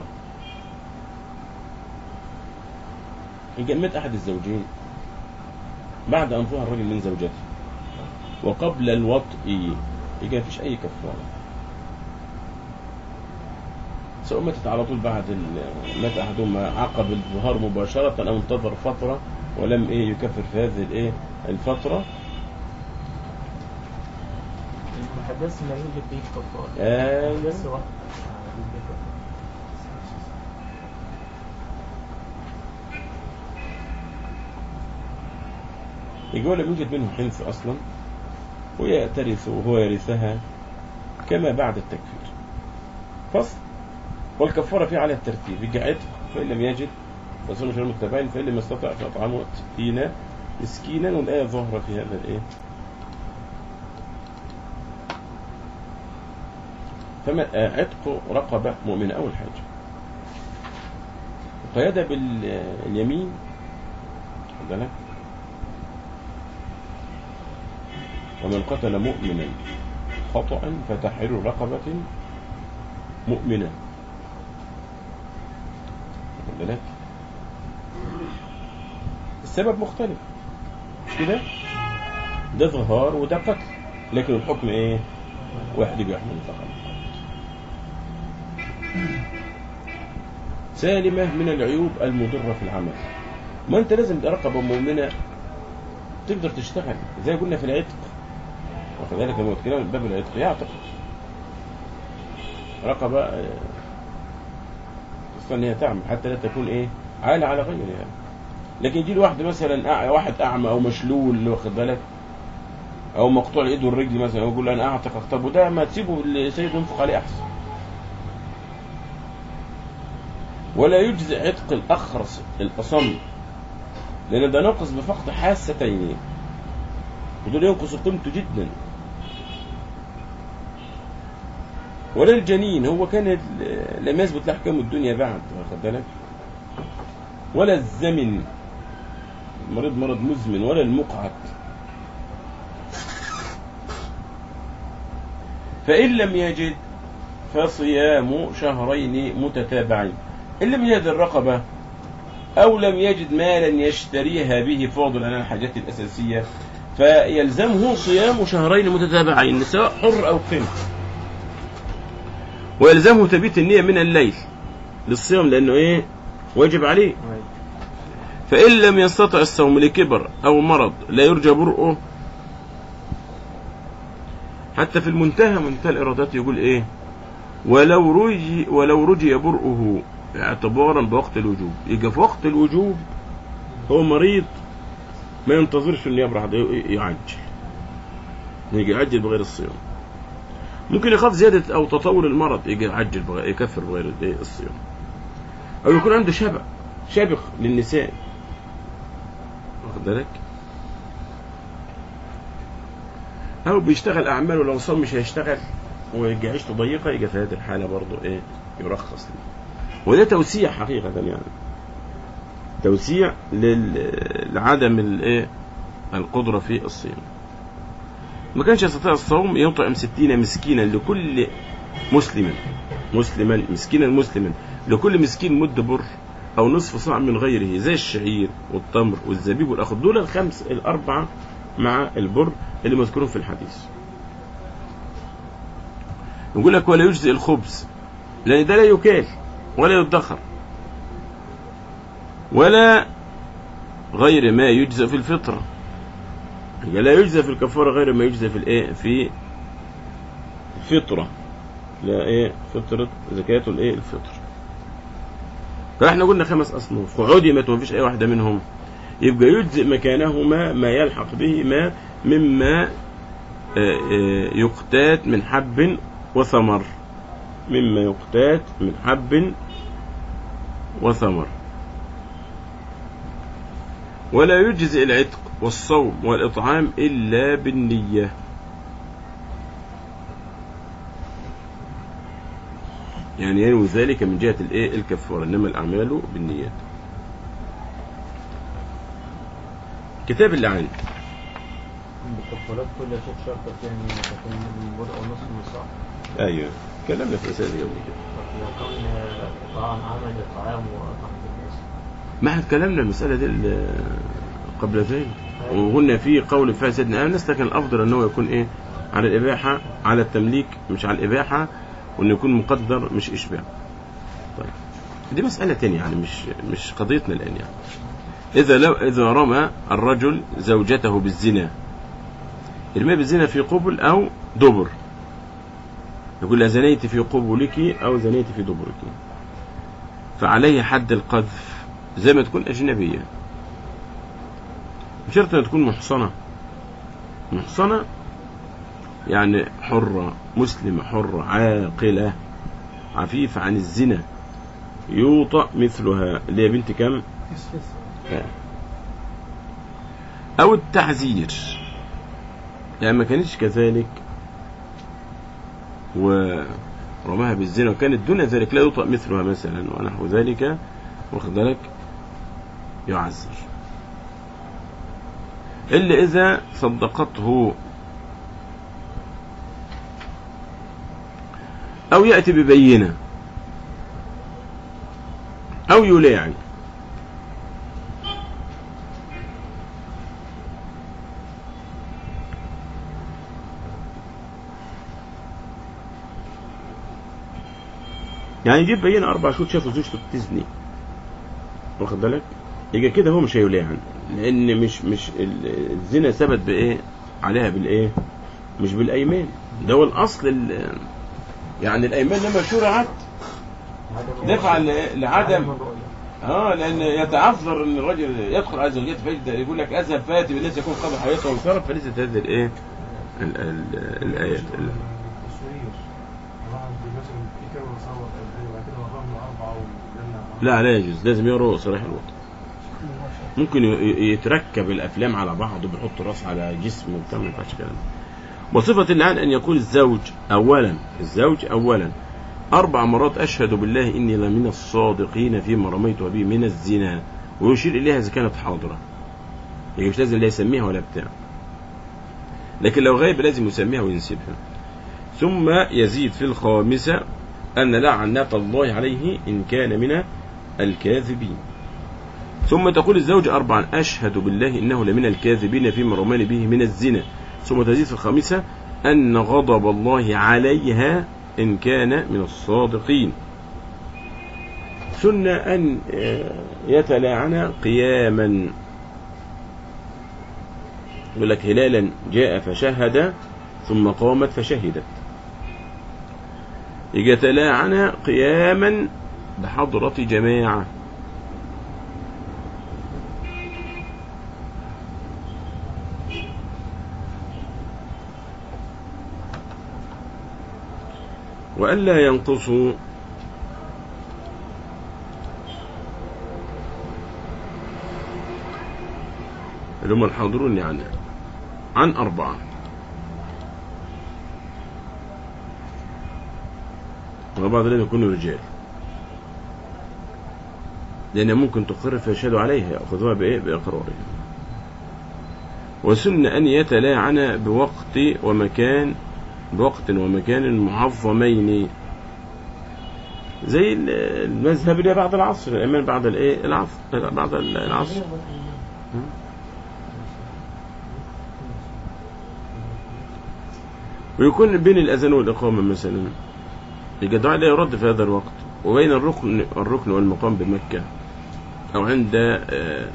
إن كان مات أحد الزوجين بعد أن ظهر الرجل من زوجته وقبل الوطء يبقى مفيش أي كفارة سواء ماتت على طول بعد ال- مات أحدهما عقب الظهار مباشرة أو انتظر فترة ولم إيه يكفر في هذه الإيه الفترة المحدث ما يوجد به كفارة أيوة. بس واحد آه، يوجد به كفارة. يقول لم يوجد منه حنث أصلا وهي ترث وهو يرثها كما بعد التكفير فصل والكفارة فيه على الترتيب يجي عتق فإن لم يجد فصوم شهر متبعين فإن لم يستطع فأطعمه ستين مسكينا والآية ظاهرة في هذا الإيه فما آه، عتق رقبة مؤمنة أول حاجة قيادة باليمين خد بالك ومن قتل مؤمنا خطأ فتحرير رقبة مؤمنة واخد بالك السبب مختلف مش كده ده ظهار وده قتل لكن الحكم ايه واحد بيحمل فقط سالمة من العيوب المضرة في العمل ما انت لازم تبقى رقبة مؤمنة تقدر تشتغل زي قلنا في العتق وكذلك لما اتكلم عن باب العتق يعتق رقبة آه، اصلا هي تعمل حتى لا تكون ايه عالة على غيرها يعني. لكن يجي له واحد مثلا أع- واحد اعمى او مشلول واخد بالك او مقطوع الايد والرجل مثلا ويقول له انا اعتق طب وده ما تسيبه السيد ينفق عليه احسن ولا يجزي عتق الاخرس الاصم لان ده ناقص بفقد حاستين ودول ينقص قيمته جدا ولا الجنين هو كان ال- لم يثبت له احكام الدنيا بعد واخد بالك ولا الزمن مريض مرض مزمن ولا المقعد فإن لم يجد فصيام شهرين متتابعين إن لم يجد الرقبة أو لم يجد مالا يشتريها به فاضل عن الحاجات الأساسية فيلزمه صيام شهرين متتابعين سواء حر أو قن ويلزمه تبيت النية من الليل للصيام لأنه إيه واجب عليه فإن لم يستطع الصوم لكبر أو مرض لا يرجى برؤه حتى في المنتهى منتهى الإرادات يقول إيه ولو رجي ولو رجي برؤه اعتبارا بوقت الوجوب يجي في وقت الوجوب هو مريض ما ينتظرش انه يبرح ده يعجل يجي يعجل بغير الصيام ممكن يخاف زيادة أو تطور المرض يجي يعجل بغير يكفر بغير الإيه؟ الصيام أو يكون عنده شبع شبخ للنساء واخد بالك أو بيشتغل أعماله لو صام مش هيشتغل ويجي عيشته ضيقة يجي في هذه الحالة برضه إيه يرخص له وده توسيع حقيقة يعني توسيع لل- لعدم الايه القدرة في الصيام ما كانش يستطيع الصوم يطعم ستين مسكينا لكل مسلم مسلما مسكينا مسلما لكل مسكين مد بر او نصف صاع من غيره زي الشعير والتمر والزبيب والاخضر دول الخمس الاربعه مع البر اللي مذكورون في الحديث يقول لك ولا يجزئ الخبز لان ده لا يكال ولا يدخر ولا غير ما يجزى في الفطرة يبقى لا يجزى في الكفارة غير ما يجزى في الايه في الفطرة لا ايه فطرة زكاة الايه الفطر فاحنا قلنا خمس اصناف وعدمت ومفيش اي واحدة منهم يبقى يجزئ مكانهما ما يلحق به ما مما آه، آه، يقتات من حب وثمر مما يقتات من حب وثمر ولا يجزئ العتق والصوم والإطعام إلا بالنية يعني ينوي ذلك من جهة الإيه الكفارة إنما الأعمال بالنيات كتاب اللعان الكفارات كل شيء شرط يعني تكون البر او نصف من صاع أيوه كلامنا في مسائل قبل كده لو كان طعام عمل الطعام وطعام الناس ما احنا اتكلمنا المسألة دي ال- قبل ذلك وقلنا في قول فيها سيدنا أنس لكن الأفضل أنه يكون إيه على الإباحة على التمليك مش على الإباحة وأنه يكون مقدر مش إشباع طيب دي مسألة تانية يعني مش مش قضيتنا الآن يعني إذا لو إذا رمى الرجل زوجته بالزنا يرميها بالزنا في قبل أو دبر يقول لها زنيت في قبلك أو زنيت في دبرك فعليه حد القذف زي ما تكون أجنبية بشرط أن تكون محصنة محصنة يعني حرة مسلمة حرة عاقلة عفيفة عن الزنا يوطأ مثلها اللي هي بنت كم كيس كيس آه. أو التعزير يعني ما كانتش كذلك ورماها بالزنا وكانت دون ذلك لا يوطأ مثلها مثلا ونحو ذلك واخد بالك يعزر إلا إذا صدقته أو يأتي ببينة أو يلاعن يعني يجيب بينة أربع شهور شافوا زوجته بتزني واخد بالك يبقى كده هو مش هيلاعن لأن مش مش ال- الزنا ثبت بإيه عليها بالإيه مش بالأيمان ده هو الأصل ال- يعني الأيمان لما شرعت دفع ل- لعدم اه لان يتعذر ان الرجل يدخل على زوجته فيجد يقول لك اذهب فاتي بالناس يكون قضى حياته وانصرف فليست هذه الايه ال- ال- الايات ال- التصوير واحد مثلا في كاميرا صور قد وبعد كده وراهم اربعه وجنة لا لا يجوز لازم يروا صريح الوقت ممكن ي- ي- يتركب الافلام على بعض وبيحط راس على جسم وبتاع ما ينفعش كلام وصفة اللعان أن يقول الزوج أولا الزوج أولا أربع مرات أشهد بالله إني لمن الصادقين فيما رميت به من الزنا ويشير إليها إذا كانت حاضرة يعني مش لازم لا يسميها ولا بتاع لكن لو غايب لازم يسميها وينسبها ثم يزيد في الخامسة أن لعنة الله عليه إن كان من الكاذبين ثم تقول الزوج أربعا أشهد بالله إنه لمن الكاذبين فيما رماني به من الزنا ثم تزيد في الخامسة أن غضب الله عليها إن كان من الصادقين والسنة أن آه، يتلاعن قياما يقول لك هلالا جاء فشهد ثم قامت فشهدت يجي يتلاعن قياما بحضرة جماعة وألا ينقصوا اللي هم الحاضرون يعني عن أربعة وبعض لازم يكونوا رجال لأن ممكن تقر فيشهدوا عليها يأخذوها بإيه؟ بإقرارهم وسن أن يتلاعن بوقت ومكان بوقت ومكان معظمين زي ال- المذهب اللي بعد العصر الإمام بعد الإيه؟ العصر بعد العصر ويكون بين الأذان والإقامة مثلا الجدع لا يرد في هذا الوقت وبين الركن الركن والمقام بمكة أو عند آه،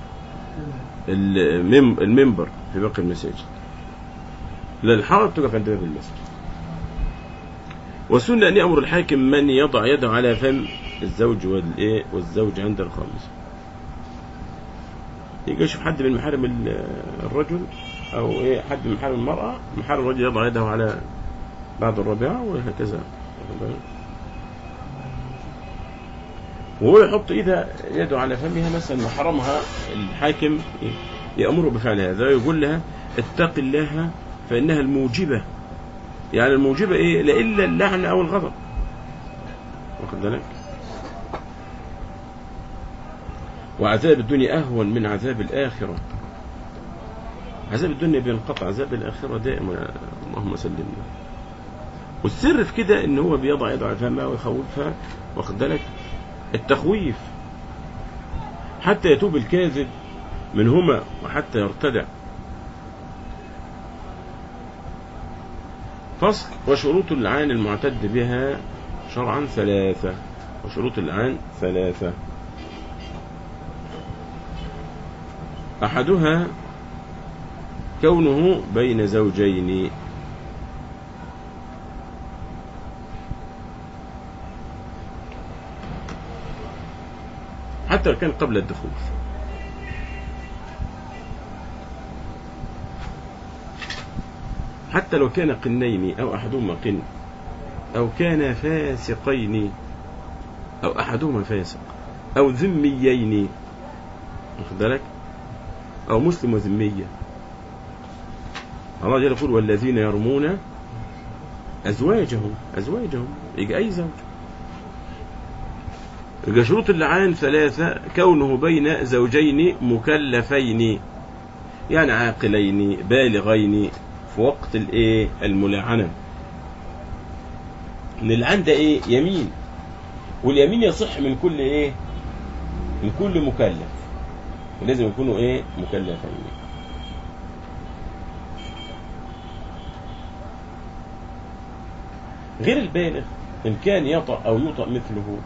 المم- المنبر في باقي المساجد لا الحائط تقف عند باب المسجد والسنة أن يأمر الحاكم من يضع يده على فم الزوج والإيه والزوج عند الخامس يجي يشوف حد من محارم ال- الرجل أو إيه حد من محارم المرأة محارم الرجل يضع يده على بعد الرابعة وهكذا واخد بالك؟ وهو يحط إيده يده على فمها مثلا وحرمها الحاكم يأمره بفعل هذا يقول لها اتق الله فإنها الموجبة يعني الموجبة إيه لا إلا اللعن أو الغضب واخد بالك وعذاب الدنيا أهون من عذاب الآخرة عذاب الدنيا بينقطع عذاب الآخرة دائما اللهم سلمنا والسر في كده ان هو بيضع يده على فمها ويخوفها واخد بالك التخويف حتى يتوب الكاذب منهما وحتى يرتدع فصل وشروط اللعان المعتد بها شرعا ثلاثة وشروط اللعان ثلاثة أحدها كونه بين زوجين حتى لو كان قبل الدخول حتى لو كان قنين أو أحدهما قن أو كان فاسقين أو أحدهما فاسق أو ذميين واخد بالك أو مسلم وذمية الله جل يقول والذين يرمون أزواجهم أزواجهم يجي أي زوج يبقى شروط اللعان ثلاثة كونه بين زوجين مكلفين يعني عاقلين بالغين في وقت الايه الملاعنة ان اللعان ده ايه يمين واليمين يصح من كل ايه من كل مكلف ولازم يكونوا ايه مكلفين غير البالغ ان كان يطأ او يطأ مثله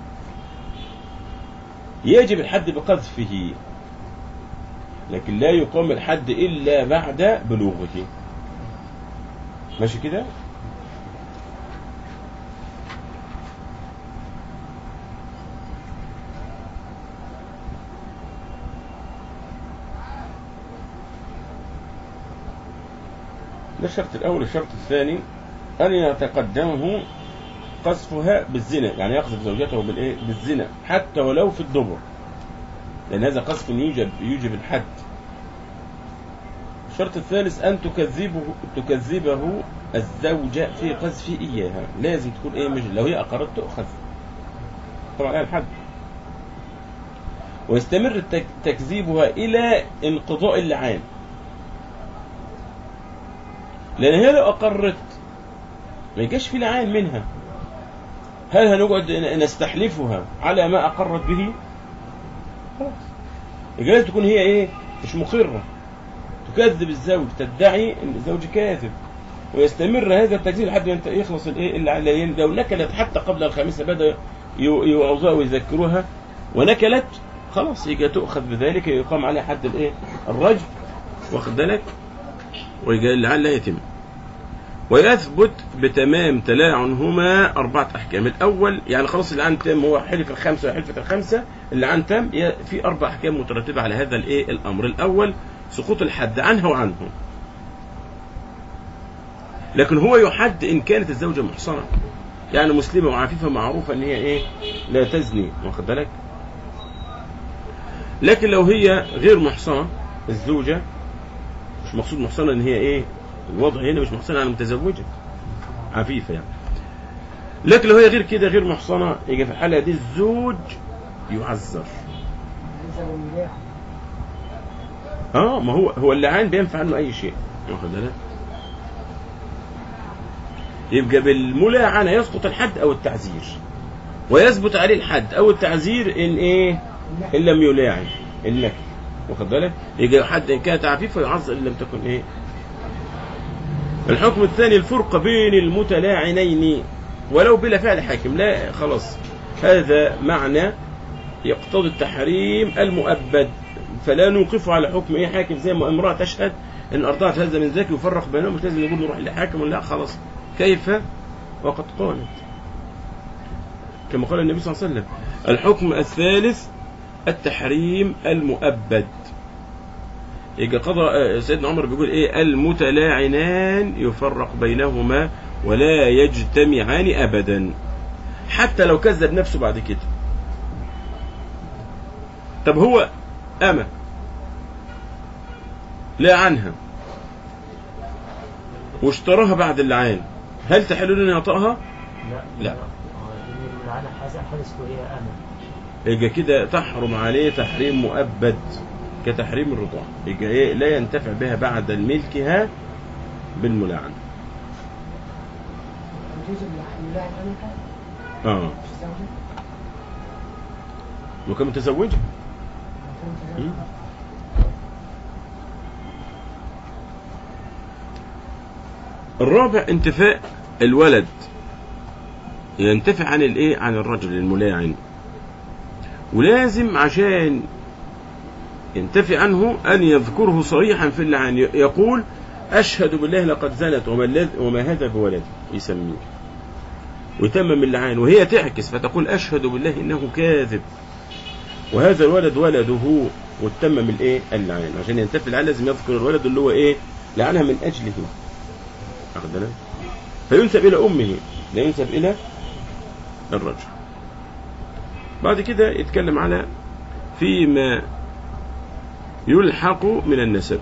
يجب الحد بقذفه لكن لا يقام الحد إلا بعد بلوغه ماشي كده ده الشرط الأول الشرط الثاني أن يتقدمه قذفها بالزنا يعني يقذف زوجته بالإيه بالزنا حتى ولو في الدبر لأن هذا قذف يوجب يوجب الحد الشرط الثالث أن تكذبه تكذبه الزوجة في قذف إياها لازم تكون إيه مش لو هي أقرت تؤخذ طبعا على الحد ويستمر التك- تكذيبها إلى انقضاء اللعان لأن هي لو أقرت ما يجيش في لعان منها هل هنقعد ن- نستحلفها على ما أقرت به خلاص يبقى لازم تكون هي إيه مش مقرة تكذب الزوج تدعي ان الزوج كاذب ويستمر هذا التكذيب لحد ما ينت- يخلص الايه اللي على لو نكلت حتى قبل الخامسه بدا يو- يوعظوها ويذكروها ونكلت خلاص يجي تؤخذ بذلك يقام عليها حد الايه الرجم واخد بالك ويجي لعل لا يتم ويثبت بتمام تلاعنهما أربعة أحكام الأول يعني خلاص اللعان تام هو حلف الخمسة وحلفة الخمسة اللعان تام ي- في أربع أحكام مترتبة على هذا الإيه الأمر الأول سقوط الحد عنها وعنه لكن هو يحد إن كانت الزوجة محصنة يعني مسلمة وعفيفة معروفة إن هي إيه لا تزني واخد بالك لكن لو هي غير محصنة الزوجة مش مقصود محصنة إن هي إيه الوضع هنا مش محصنة يعني متزوجة عفيفة يعني لكن لو هي غير كده غير محصنة يجي في الحالة دي الزوج يعذر ليس من اه ما هو هو اللعان بينفع عنه اي شيء واخد بالك يبقى بالملاعنة يسقط الحد او التعزير ويثبت عليه الحد او التعزير ان ايه ان لم يلاعن النكل واخد بالك يجي حد ان كانت عفيفه يعذر ان لم تكن ايه الحكم الثاني الفرقه بين المتلاعنين ولو بلا فعل حاكم لا خلاص هذا معنى يقتضي التحريم المؤبد فلا نوقف على حكم ايه حاكم زي ما امراه تشهد ان ارضعت هذا من ذاك يفرق بينهم مش لازم يقول نروح لحاكم ولا لا خلاص كيف وقد قالت كما قال النبي صلى الله عليه وسلم الحكم الثالث التحريم المؤبد يجي قضى آه، سيدنا عمر بيقول ايه المتلاعنان يفرق بينهما ولا يجتمعان ابدا حتى لو كذب نفسه بعد كده طب هو أما لا عنها واشتراها بعد اللعان هل تحل له ان يعطاها؟ لا لا. آه، لأن الملعنة حدث حدث وهي أمل يبقى كده تحرم عليه تحريم مؤبد كتحريم الرضاع يبقى ايه لا ينتفع بها بعد ملكها بالملاعنة يجوز اللاعب أمريكا اه مش زوجة وكان متزوجة مم. الرابع انتفاء الولد ينتفع عن الايه عن الرجل الملاعن ولازم عشان ينتفي عنه ان يذكره صريحا في اللعان ي- يقول اشهد بالله لقد زنت وما, الذ- وما هذا بولد يسميه ويتمم اللعان وهي تعكس فتقول اشهد بالله انه كاذب وهذا الولد ولده وتمم الايه اللعان عشان ينتفي اللعان لازم يذكر الولد اللي هو ايه لعنها من اجله واخد بالك فينسب الى امه لا ينسب الى الرجل بعد كده يتكلم على فيما يلحق من النسب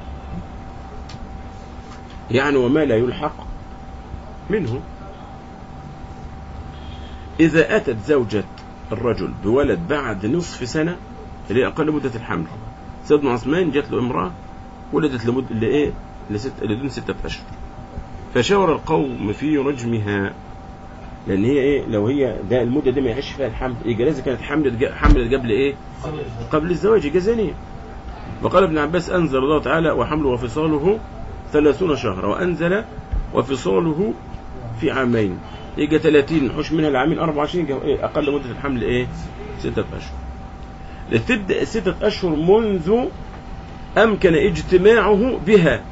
يعني وما لا يلحق منه إذا أتت زوجة الرجل بولد بعد نصف سنة اللي هي أقل مدة الحمل سيدنا عثمان جات له امرأة ولدت لمدة لإيه؟ لست لدون ستة أشهر فشاور القوم في رجمها لأن هي إيه لو هي ده المدة دي ما يعيش فيها الحمل يبقى لازم كانت حملت حملت قبل إيه؟ قبل الزواج يبقى زانية وقال ابن عباس أنزل الله تعالى وحمله وفصاله ثلاثون شهرا وأنزل وفصاله في عامين يبقى 30 حش منها العامين 24 يبقى إيه أقل مدة الحمل إيه؟ ستة أشهر لتبدأ الستة أشهر منذ أمكن اجتماعه بها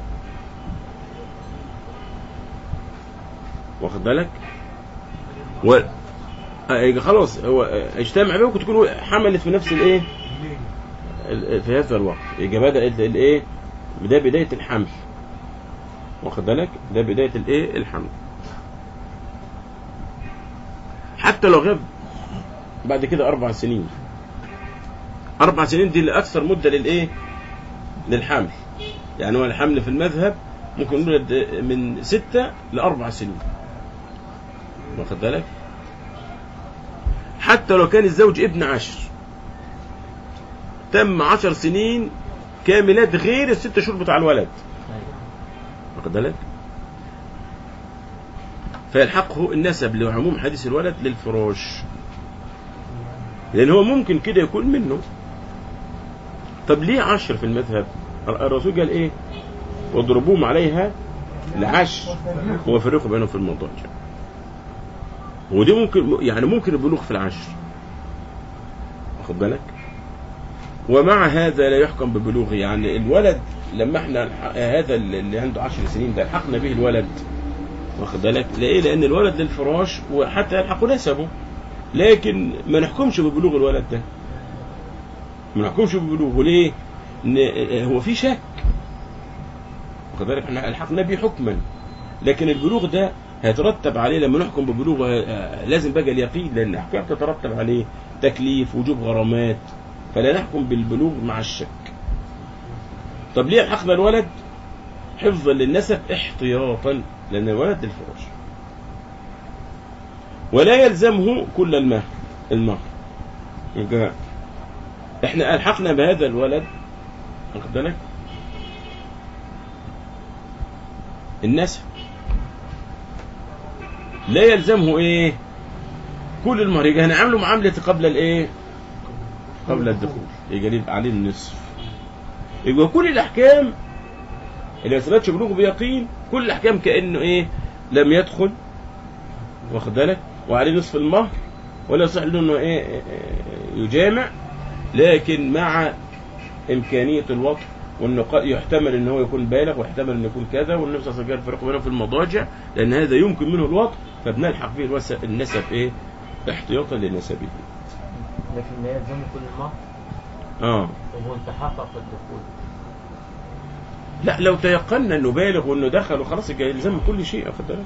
واخد بالك؟ و آه، يبقى خلاص هو آه، اجتمع بها ممكن تكون حملت في نفس الايه؟ ال- في هذا الوقت يبقى بدأ ال- الايه؟ ده بداية الحمل واخد بالك؟ ده بداية الايه؟ الحمل حتى لو غاب بعد كده أربع سنين أربع سنين دي لأكثر مدة للإيه؟ للحمل يعني هو الحمل في المذهب ممكن يولد من ستة لأربع سنين واخد بالك؟ حتى لو كان الزوج ابن عشر تم عشر سنين كاملات غير الست شهور بتاع الولد واخد بالك؟ فيلحقه النسب لعموم حديث الولد للفراش لأن هو ممكن كده يكون منه طب ليه عشر في المذهب الرسول قال ايه واضربوهم عليها العشر وفرقوا بينهم في المضاجع ودي ممكن يعني ممكن البلوغ في العشر واخد بالك ومع هذا لا يحكم ببلوغه يعني الولد لما احنا الح- هذا اللي عنده عشر سنين ده الحقنا به الولد واخد بالك ليه لان الولد للفراش وحتى يلحق نسبه لكن ما نحكمش ببلوغ الولد ده ما نحكمش ببلوغه ليه ان هو في شك واخد بالك احنا الحقنا به حكما لكن البلوغ ده هيترتب عليه لما نحكم ببلوغه آه، لازم بقى اليقين لان الاحكام تترتب عليه تكليف وجوب غرامات فلا نحكم بالبلوغ مع الشك طب ليه الحقنا الولد حفظا للنسب احتياطا لان الولد للفراش ولا يلزمه كل المهر المهر يبقى احنا الحقنا بهذا الولد واخد بالك النسب لا يلزمه ايه كل المهر يبقى هنعامله معاملة قبل الايه قبل الدخول يبقى يبقى عليه النصف يبقى كل الاحكام اللي ما ثبتش بلوغه بيقين كل الاحكام كانه ايه لم يدخل واخد بالك وعليه نصف المهر ولا يصح له انه ايه إيه، يجامع لكن مع امكانيه الوطء وانه قد- يحتمل ان هو يكون بالغ ويحتمل ان يكون كذا والنبي صلى الله عليه وسلم فرق بينهم في المضاجع لان هذا يمكن منه الوطء فبنلحق به الوس- النسب ايه احتياطا لنسبه لكن لا يلزمه كل المهر اه وهو تحقق الدخول لا لو تيقنا انه بالغ وانه دخل وخلاص يبقى يلزم كل شيء واخد بالك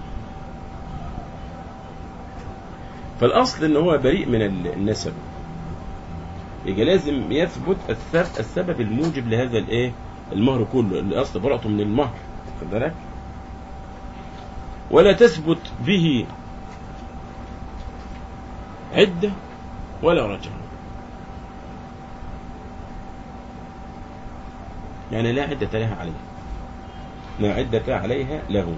فالاصل ان هو بريء من ال- النسب يبقى لازم يثبت السبب, السبب الموجب لهذا الايه المهر كله الاصل براءته من المهر واخد بالك ولا تثبت به عده ولا رجعه يعني لا عدة لها عليه لا عدة عليها له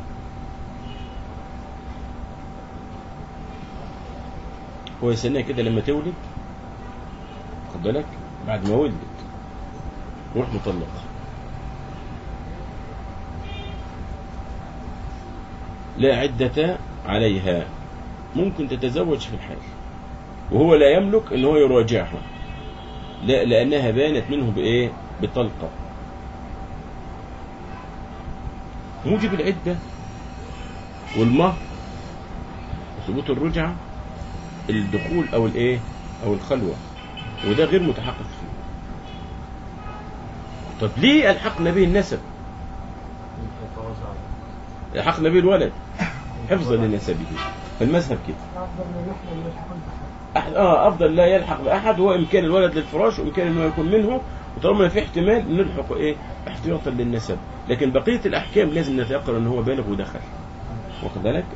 هو يستناها كده لما تولد خد بالك بعد ما ولدت روح مطلقة لا عدة عليها ممكن تتزوج في الحال وهو لا يملك ان هو يراجعها لا لانها بانت منه بايه بطلقه موجب العدة والمهر وثبوت الرجعة الدخول أو الإيه أو الخلوة وده غير متحقق فيه طب ليه ألحقنا به النسب يتواصل عليه ألحقنا به الولد حفظا لنسبه فالمذهب كده أفضل من نحن نلحق بحد أحد آه أفضل لا يلحق بأحد هو إمكان الولد للفراش وإمكان إنه يكون منه وطالما في احتمال نلحق إيه احتياطا للنسب لكن بقية الأحكام لازم نتيقن إن هو بالغ ودخل واخد بالك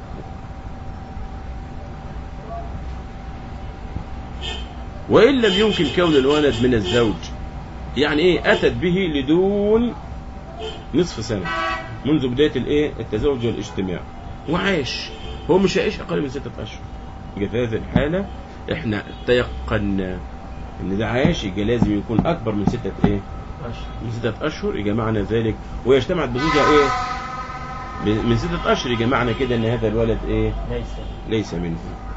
وإن لم يمكن كون الولد من الزوج يعني إيه أتت به لدون نصف سنة منذ بداية الإيه التزوج والاجتماع وعاش هو مش هيعيش أقل من ستة أشهر يبقى في هذه الحالة إحنا تيقنا إن ده عاش يبقى لازم يكون أكبر من ستة إيه ماشي من ستة أشهر يبقى معنى ذلك وهي اجتمعت بزوجها إيه ب- من ستة أشهر يبقى معنى كده إن هذا الولد إيه ليس ليس منه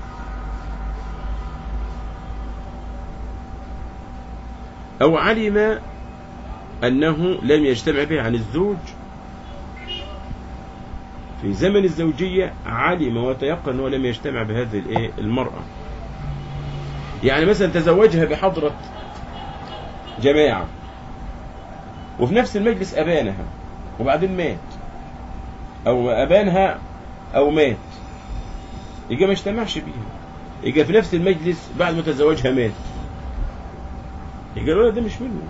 أو علم أنه لم يجتمع به عن الزوج في زمن الزوجية علم وتيقن أنه لم يجتمع بهذه الإيه؟ المرأة يعني مثلا تزوجها بحضرة جماعة وفي نفس المجلس أبانها وبعدين مات أو أبانها أو مات يبقى ما اجتمعش بيها يبقى في نفس المجلس بعد ما تزوجها مات يبقى الولد ده مش منه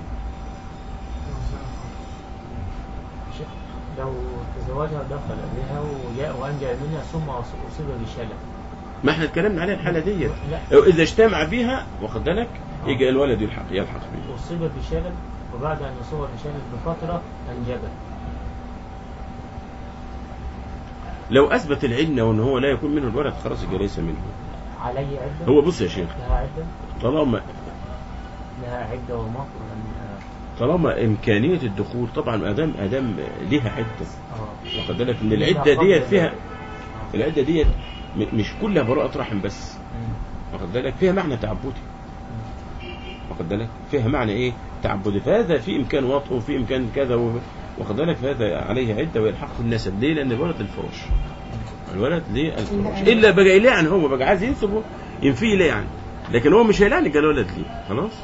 شيخ، لو تزوجها دخل بها وجاء وأنجب منها ثم أصيب بشلل ما احنا اتكلمنا عليها الحالة ديت لا أو إذا اجتمع بها واخد بالك يبقى الولد يلحق يلحق بيه أصيب بشلل وبعد أن يصيب بشلل بفترة أنجبت لو أثبت العلة وإن هو لا يكون منه الولد خلاص يبقى ليس منه علي عدة هو بص يا شيخ لها عدة طالما لها عدة ومهر ولا- طالما إمكانية الدخول طبعا أدام أدام ليها عدة اه واخد بالك إن لها العدة قبل ديت فيها ذلك. آه. العدة ديت م- مش كلها براءة رحم بس مم. واخد بالك فيها معنى تعبدي مم. واخد بالك فيها معنى ايه تعبدي فهذا في امكان وطئه وفي امكان كذا و- واخد بالك فهذا عليه عده ويلحقه النسب ليه لان الولد الفروش الولد ليه الفروش الا بقى يلعن هو بقى عايز ينسبه ينفيه ليه يعني لكن هو مش هيلعن قال ولد ليه خلاص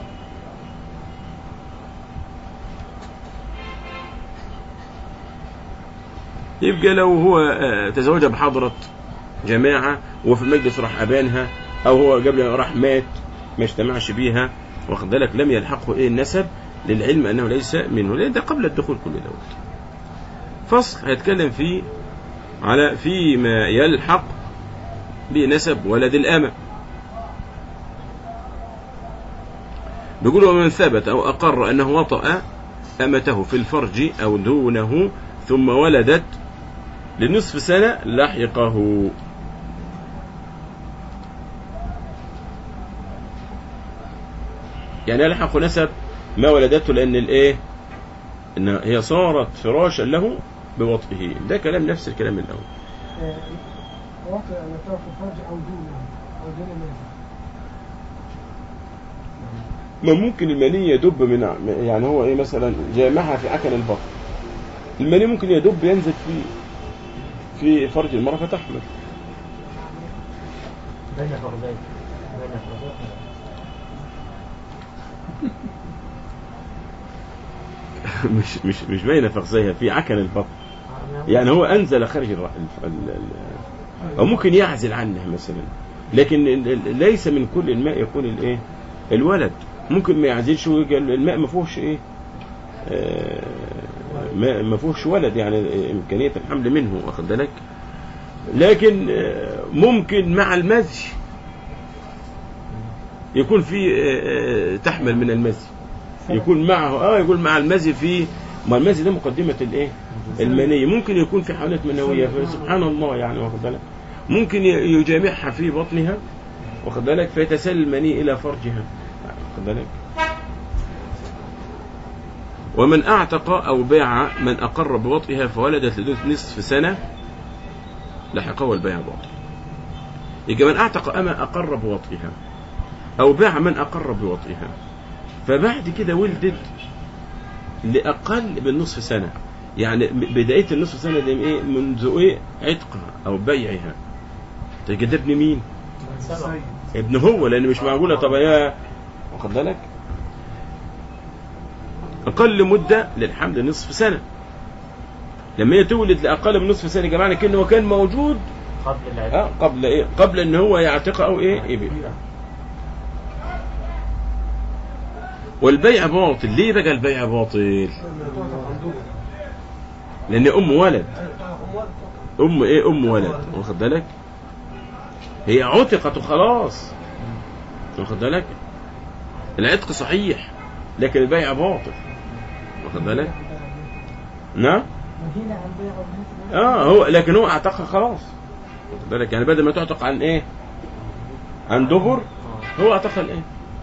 يبقى لو هو آه، تزوجها بحضرة جماعة وفي المجلس راح أبانها أو هو قبل ما راح مات ما اجتمعش بيها واخد بالك لم يلحقه إيه النسب للعلم أنه ليس منه لأن ده قبل الدخول كل دوت فصل هيتكلم فيه على فيما يلحق بنسب ولد الأمة بيقول ومن ثبت أو أقر أنه وطأ أمته في الفرج أو دونه ثم ولدت لنصف سنة لحقه يعني يلحق نسب ما ولدته لأن الإيه إن هي صارت فراشا له بوطئه ده كلام نفس الكلام الأول آه، وطئ أمته في الفرج أو دونه أو دون الناس ما ممكن المني يدب من ع- يعني هو ايه مثلا جامعها في عكن البطن المني ممكن يدب ينزل في في فرج المرأة فتحمل بين فرضين بين فرضين مش مش مش باينه فخذها في عكن البطن يعني هو انزل خارج الر... ال... ال... ال... او ممكن يعزل عنها مثلا لكن ال- ال- ليس من كل الماء يكون الايه الولد ممكن ما يعزلش ويجي الماء ما فيهوش ايه آه، ما ما فيهوش ولد يعني امكانيه الحمل منه واخد بالك لكن آه، ممكن مع المزي يكون في آه، آه، تحمل من المزي يكون معه اه يقول مع المزي في ما المزي ده مقدمه الايه المنيه ممكن يكون في حالات منويه فسبحان الله يعني واخد بالك ممكن ي- يجامعها في بطنها واخد بالك فيتسل المني الى فرجها واخد بالك ومن اعتق او باع من اقر بوطئها فولدت لدود نصف سنه لحقه البيع باطل يبقى من اعتق اما اقر بوطئها او باع من اقر بوطئها فبعد كده ولدت لاقل من نصف سنه يعني ب- بدايه النصف سنه دي ايه منذ ايه عتقها او بيعها تبقى ده ابن مين سبع ابن هو لان مش معقوله طب يا واخد بالك اقل مده للحمل نصف سنه لما هي تولد لاقل من نصف سنه يا جماعه كانه كان موجود قبل العتق اه قبل ايه قبل ان هو يعتق او ايه يبيع والبيع باطل ليه بقى البيع باطل لان ام ولد ام ايه ام ولد واخد بالك هي عتقت خلاص واخد بالك العتق صحيح لكن البيع باطل واخد بالك نعم مدينة عن بيع والناس اه هو لكن هو اعتقها خلاص واخد بالك يعني بدل ما تعتق عن ايه عن دبر آه. هو اعتقها الايه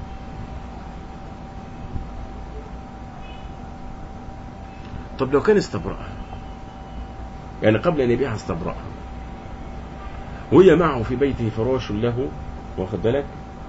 طب لو كان استبرأها يعني قبل ان يبيعها استبرأها وهي معه في بيته فراش له واخد بالك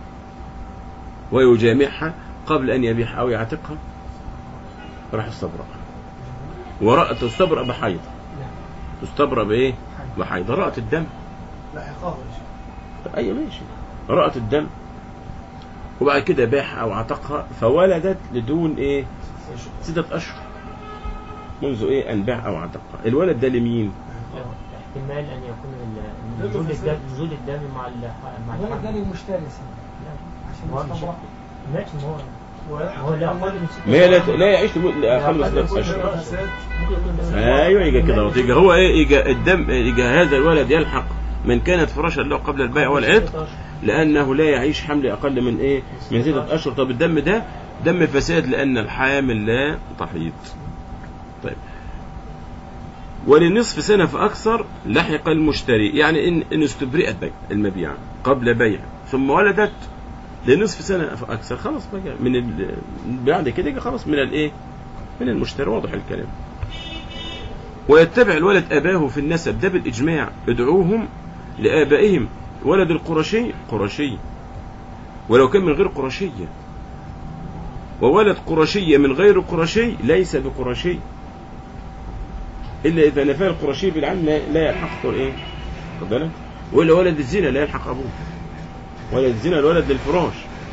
ويجامعها قبل ان يبيعها او يعتقها راح استبرأها ورأت تستبرأ بحيض تستبرأ بايه بحيض رأت الدم لاحقاه اي ماشي رأت الدم وبعد كده باعها او عتقها فولدت لدون ايه ستة اشهر منذ ايه ان باع او عتقها الولد ده لمين احتمال ان يكون ال- نزول الدم نزول الدم مع ال مع الولد ده الحمل لي مشترس هو عشان مش يستبرأ ماشي ما هو ما هو لا اقل من ست ما هي لا, شهور. لا يعيش لمدة لا خمس أقل من ست ست اشهر شهور. ممكن يكون ده- ايوه يجي كده اهو. يجي هو ايه يجي الدم يجي هذا الولد يلحق من كانت فراشا له قبل البيع والعتق لانه لا يعيش حمل اقل من ايه من ستة اشهر طب الدم ده دم فساد لان الحامل لا تحيض طيب ولنصف سنة فأكثر لحق المشتري يعني إن, إن استبرئت بيع المبيع قبل بيع ثم ولدت لنصف سنة فأكثر خلاص بقى من ال... بعد كده يبقى خلاص من الإيه من المشتري واضح الكلام ويتبع الولد أباه في النسب ده بالإجماع ادعوهم لآبائهم ولد القرشي قرشي ولو كان من غير قرشية وولد قرشية من غير قرشي ليس بقرشي إلا إذا نفى القرشي بالعم لا لا يلحقه إيه خد بالك وإلا ولد الزنا لا يلحق أبوه ولد الزنا الولد للفراش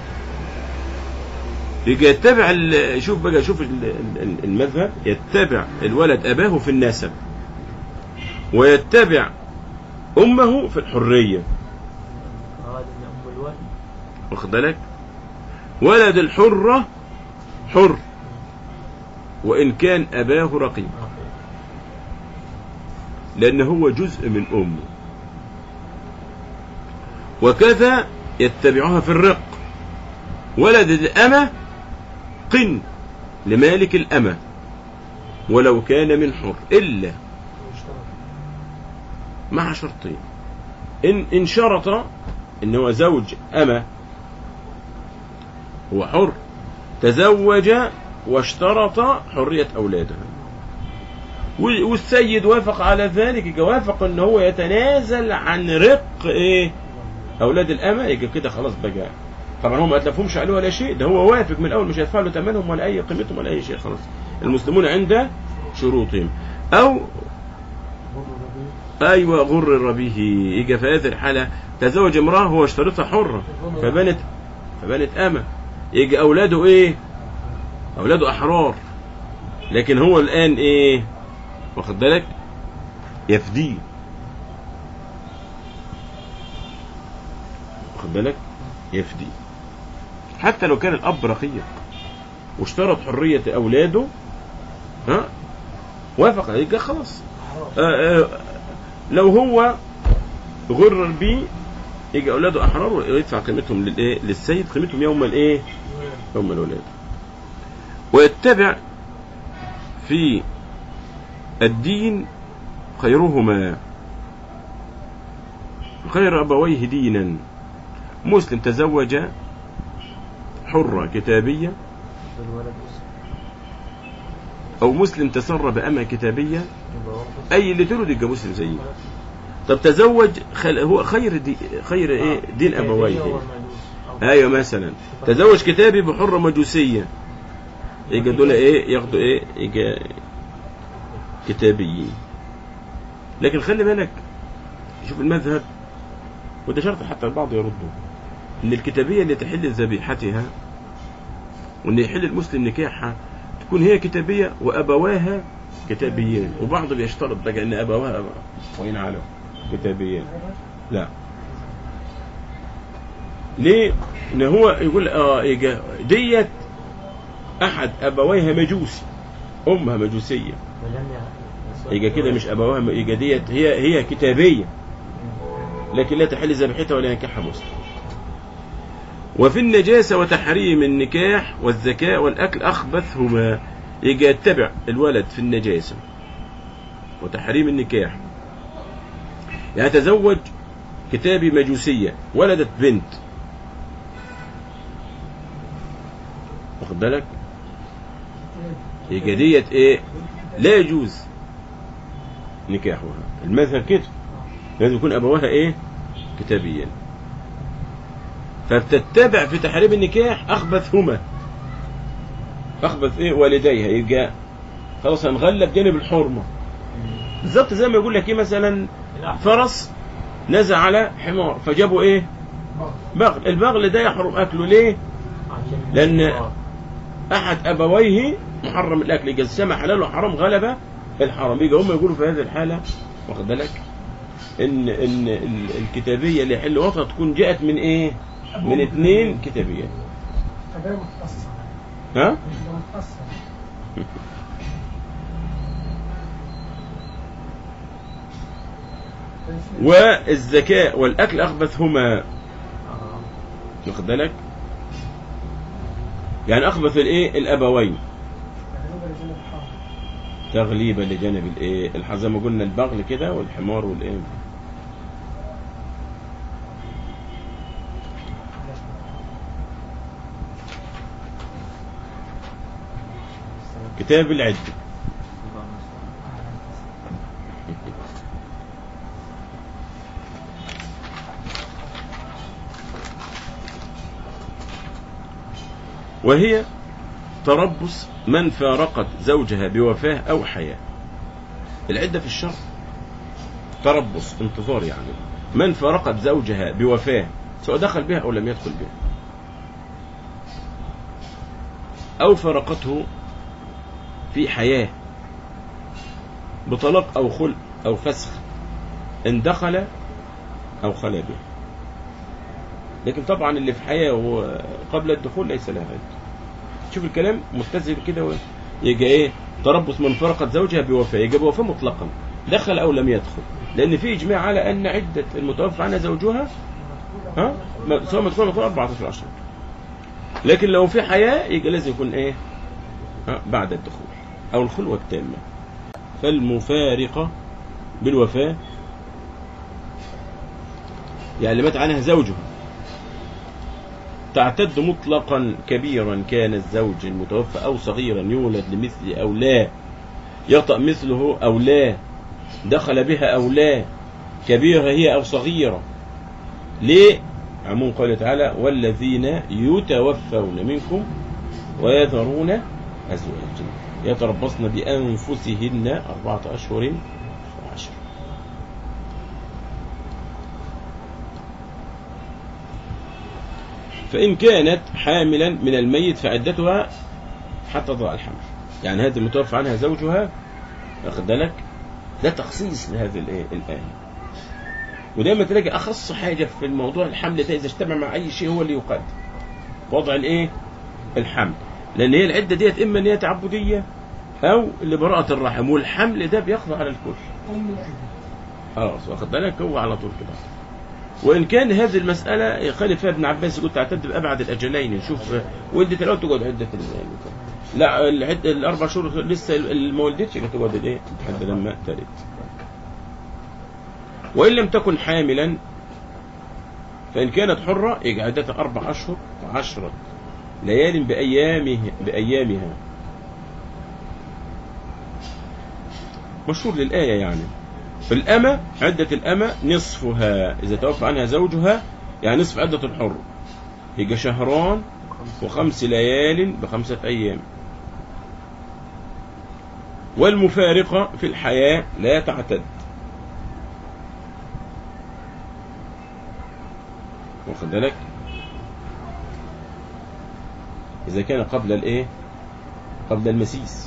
يجي يتبع ال- شوف بقى شوف ال- ال- المذهب يتبع الولد أباه في النسب ويتبع أمه في الحرية هذا من أم الولد واخد بالك ولد الحرة حر وإن كان أباه رقيق لأن هو جزء من أمه وكذا يتبعها في الرق ولد الأمة قن لمالك الأمة ولو كان من حر إلا مع شرطين إن إن شرط إن هو زوج أمة هو حر تزوج واشترط حرية أولادها وال- والسيد وافق على ذلك يبقى وافق ان هو يتنازل عن رق ايه اولاد الامه يبقى كده خلاص بقى طبعا هم ما اتلفهمش عليه ولا شيء ده هو وافق من الاول مش هيدفع له ثمنهم ولا اي قيمتهم ولا اي شيء خلاص المسلمون عند شروطهم او ايوه غر به يجي في هذه الحاله تزوج امراه هو اشترطها حره فبنت فبنت امه يجي اولاده ايه اولاده احرار لكن هو الان ايه واخد بالك يفديه واخد بالك يفدي حتى لو كان الاب رقيق واشترط حريه اولاده ها وافق يبقى خلاص آه آه لو هو غرر بيه يجي اولاده احرار ويدفع قيمتهم للايه للسيد قيمتهم يوم الايه يوم الولاده ويتبع في الدين خيرهما خير أبويه دينا مسلم تزوج حرة كتابية الولد اسم أو مسلم تسر بأمة كتابية يبقى واخد أي اللي تولد يبقى مسلم زيه طب تزوج خل... هو خير دي... خير إيه دين أبويه أيوة مثلا تزوج كتابي بحرة مجوسية يجي دول إيه ياخدوا إيه يجي كتابيين لكن خلي بالك شوف المذهب وده شرط حتى البعض يرده ان الكتابية اللي تحل ذبيحتها وان يحل المسلم نكاحها تكون هي كتابية وابواها كتابيين وبعض بيشترط بقى ان ابواها وين علوا كتابيين لا ليه ان هو يقول اه يجا ديت احد ابويها مجوسي امها مجوسيه ولم يبقى كده مش ابواها يبقى ديت هي هي كتابيه لكن لا تحل ذبيحتها ولا ينكحها مسلم وفي النجاسة وتحريم النكاح والزكاة والأكل أخبثهما يجي يتبع الولد في النجاسة وتحريم النكاح يعني تزوج كتابي مجوسية ولدت بنت واخد بالك يبقى ديت ايه لا يجوز نكاحها المذهب كده لازم يكون ابواها ايه كتابيين فبتتبع في تحريم النكاح اخبثهما اخبث ايه والديها يبقى خلاص هنغلب جانب الحرمه بالظبط زي ما يقول لك ايه مثلا فرس نزع على حمار فجابوا ايه بغل البغل ده يحرم اكله ليه لأن احد ابويه محرم الاكل يجي السمع حلال وحرام غلبه الحرام يجي هم يقولوا في هذه الحاله واخد بالك ان ان ال- الكتابيه اللي يحل وطنها تكون جاءت من ايه من اثنين كتابيات فده متأثر ها ده متأثر والزكاة والأكل أخبثهما واخد بالك يعني أخبث الإيه الأبوين تقريبا لجنة الحرب تغليبا لجانب الإيه الح- زي ما قلنا البغل كده والحمار والإيه كتاب العد وهي تربص من فارقت زوجها بوفاة أو حياة العدة في الشرع تربص انتظار يعني من فارقت زوجها بوفاة سواء دخل بها أو لم يدخل بها أو فارقته في حياة بطلاق أو خلق أو فسخ إن دخل أو خلا به لكن طبعا اللي في حياة قبل الدخول ليس لها عدة شوف الكلام متزن كده و- يجي ايه تربص من فرقت زوجها بوفاة يجي بوفاة مطلقا دخل او لم يدخل لان في اجماع على ان عدة المتوفى عنها زوجها ها ما- سواء مدخول مدخول 14 اشهر لكن لو في حياة يجي لازم يكون ايه ها بعد الدخول او الخلوة التامة فالمفارقة بالوفاة يعني اللي مات عنها زوجها تعتد مطلقا كبيرا كان الزوج المتوفى أو صغيرا يولد لمثله أو لا يطأ مثله أو لا دخل بها أو لا كبيرة هي أو صغيرة ليه عموم قال تعالى والذين يتوفون منكم ويذرون أزواجا يتربصن بأنفسهن أربعة أشهر وعشر فإن كانت حاملا من الميت فعدتها حتى تضع الحمل يعني هذه المتوفى عنها زوجها واخد بالك ده تخصيص لهذه الايه الآية ودايما تلاقي أخص حاجة في الموضوع الحمل ده إذا اجتمع مع أي شيء هو اللي يقدم وضع الايه الحمل لأن هي العدة ديت إما إن هي تعبدية أو لبراءة الرحم والحمل ده بيخضع على الكل أم العدة خلاص واخد بالك هو على طول كده وان كان هذه المساله يخالف فيها ابن عباس يقول تعتد بابعد الاجلين نشوف ولدت الاول تقعد عده ال- لا العد الاربع شهور لسه اللي ما ولدتش يبقى تقعد الايه لحد لما تلد وان لم تكن حاملا فان كانت حره يجي عدتها اربع اشهر وعشره ليال بايامه بايامها مشهور للايه يعني فالأمة عدة الأمة نصفها إذا توفى عنها زوجها يعني نصف عدة الحر يبقى شهران وخمس ليال بخمسة أيام والمفارقة في الحياة لا تعتد واخد بالك إذا كان قبل الإيه قبل المسيس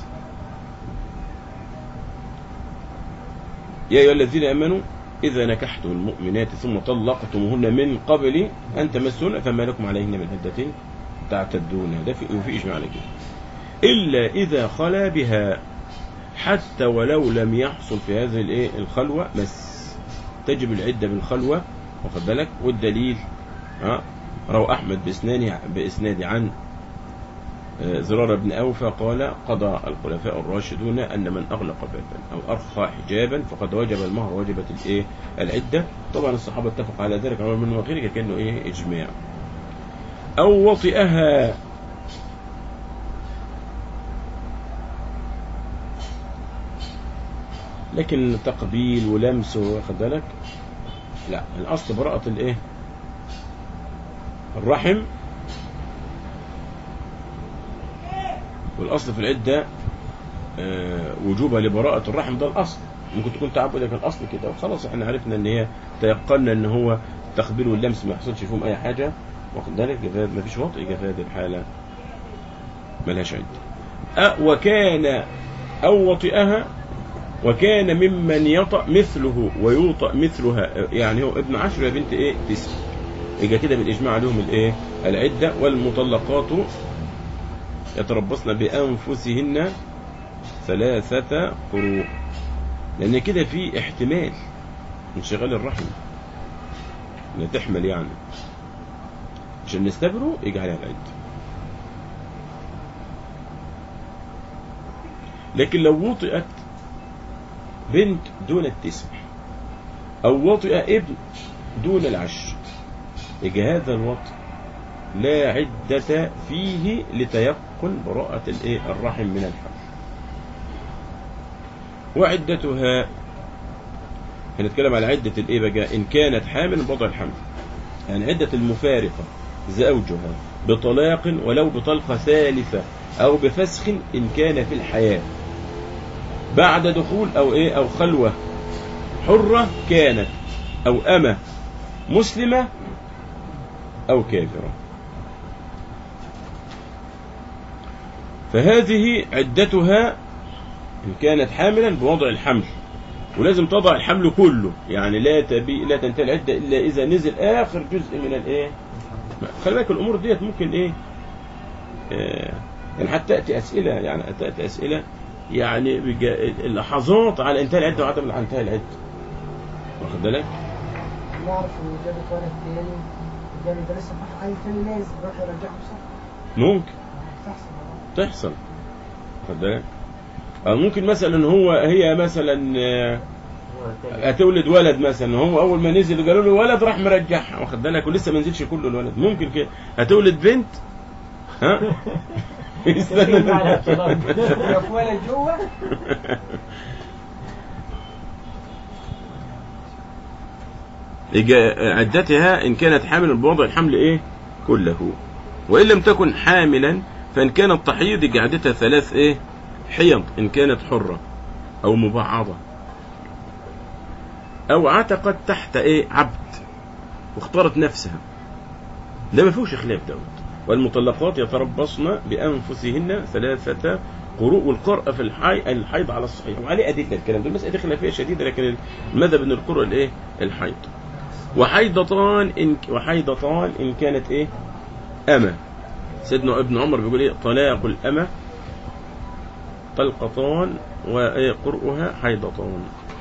يا أيها الذين آمنوا إذا نكحتم المؤمنات ثم طلقتموهن من قبل أن تمسون فما لكم عليهن من عدة تعتدون ده في وفي إجماع على كده إلا إذا خلا بها حتى ولو لم يحصل في هذه الإيه الخلوة مس تجب العدة بالخلوة واخد بالك والدليل ها روى أحمد بإسناده بإسناد عن آه، زرار بن أوفى قال قضى الخلفاء الراشدون أن من أغلق بابا أو أرخى حجابا فقد وجب المهر وجبت الإيه العدة طبعا الصحابة اتفقوا على ذلك عمر بن وغيره كأنه إيه إجماع أو وطئها لكن تقبيل ولمس واخد بالك لا الأصل براءة الإيه الرحم والأصل في العدة آه، وجوبها لبراءة الرحم ده الأصل ممكن تكون تعبد لكن الأصل كده وخلاص احنا عرفنا ان هي تيقنا ان هو التخبير واللمس ما يحصلش فيهم أي حاجة واخد بالك يبقى ما فيش وطء يبقى في هذه الحالة ملهاش عدة أه وكان أو وطئها وكان ممن يطأ مثله ويوطأ مثلها يعني هو ابن عشر يا بنت ايه تسع يبقى كده بالإجماع عليهم الايه العدة والمطلقات يتربصن بأنفسهن ثلاثة قروء لأن كده في احتمال انشغال الرحم إنها تحمل يعني عشان نستبره يجي عليها العدة لكن لو وطئت بنت دون التسع أو وطئ ابن دون العشر يجي هذا الوطئ لا عدة فيه لتيقن براءة الإيه؟ الرحم من الحمل وعدتها هنتكلم على عدة الإيه بقى إن كانت حامل بضع الحمل يعني عدة المفارقة زوجها بطلاق ولو بطلقة ثالثة أو بفسخ إن كان في الحياة بعد دخول أو إيه أو خلوة حرة كانت أو أمة مسلمة أو كافرة فهذه عدتها إن كانت حاملا بوضع الحمل ولازم تضع الحمل كله يعني لا تبي لا تنتهي العدة إلا إذا نزل آخر جزء من الإيه خلي بالك الأمور ديت ممكن إيه آه، يعني حتى تأتي أسئلة يعني تأتي أسئلة يعني بجا- اللحظات على انتهاء العدة وعدم انتهاء العدة واخد بالك؟ نعرف إن جابت ولد تاني الجاني ده لسه فرح أي تاني نازل راح يرجعه صح ممكن تحصل تحصل واخد بالك؟ أو ممكن مثلا هو هي مثلا آه، هو التاني. هتولد ولد مثلا هو اول ما نزل قالوا له ولد راح مرجعها واخد بالك ولسه ما نزلش كله الولد ممكن كده هتولد بنت ها تسلم على الكلام. يا في ولد جوه إجا- عدتها إن كانت حاملا بوضع الحمل إيه كله وإن لم تكن حاملا فإن كانت تحيض يجي عدتها ثلاث إيه حيض إن كانت حرة أو مبعضة أو عتقت تحت إيه عبد واختارت نفسها ده ما فيهوش خلاف دوت والمطلقات يتربصن بأنفسهن ثلاثة قروء والقرء في الحي الحيض على الصحيح وعليه أدلة الكلام ده المسألة خلافية شديدة لكن المذهب ان القرء الايه الحيض وحيضتان إن وحيضتان إن كانت إيه أمة سيدنا ابن عمر بيقول إيه طلاق الأمة طلقتان وقرؤها حيضتان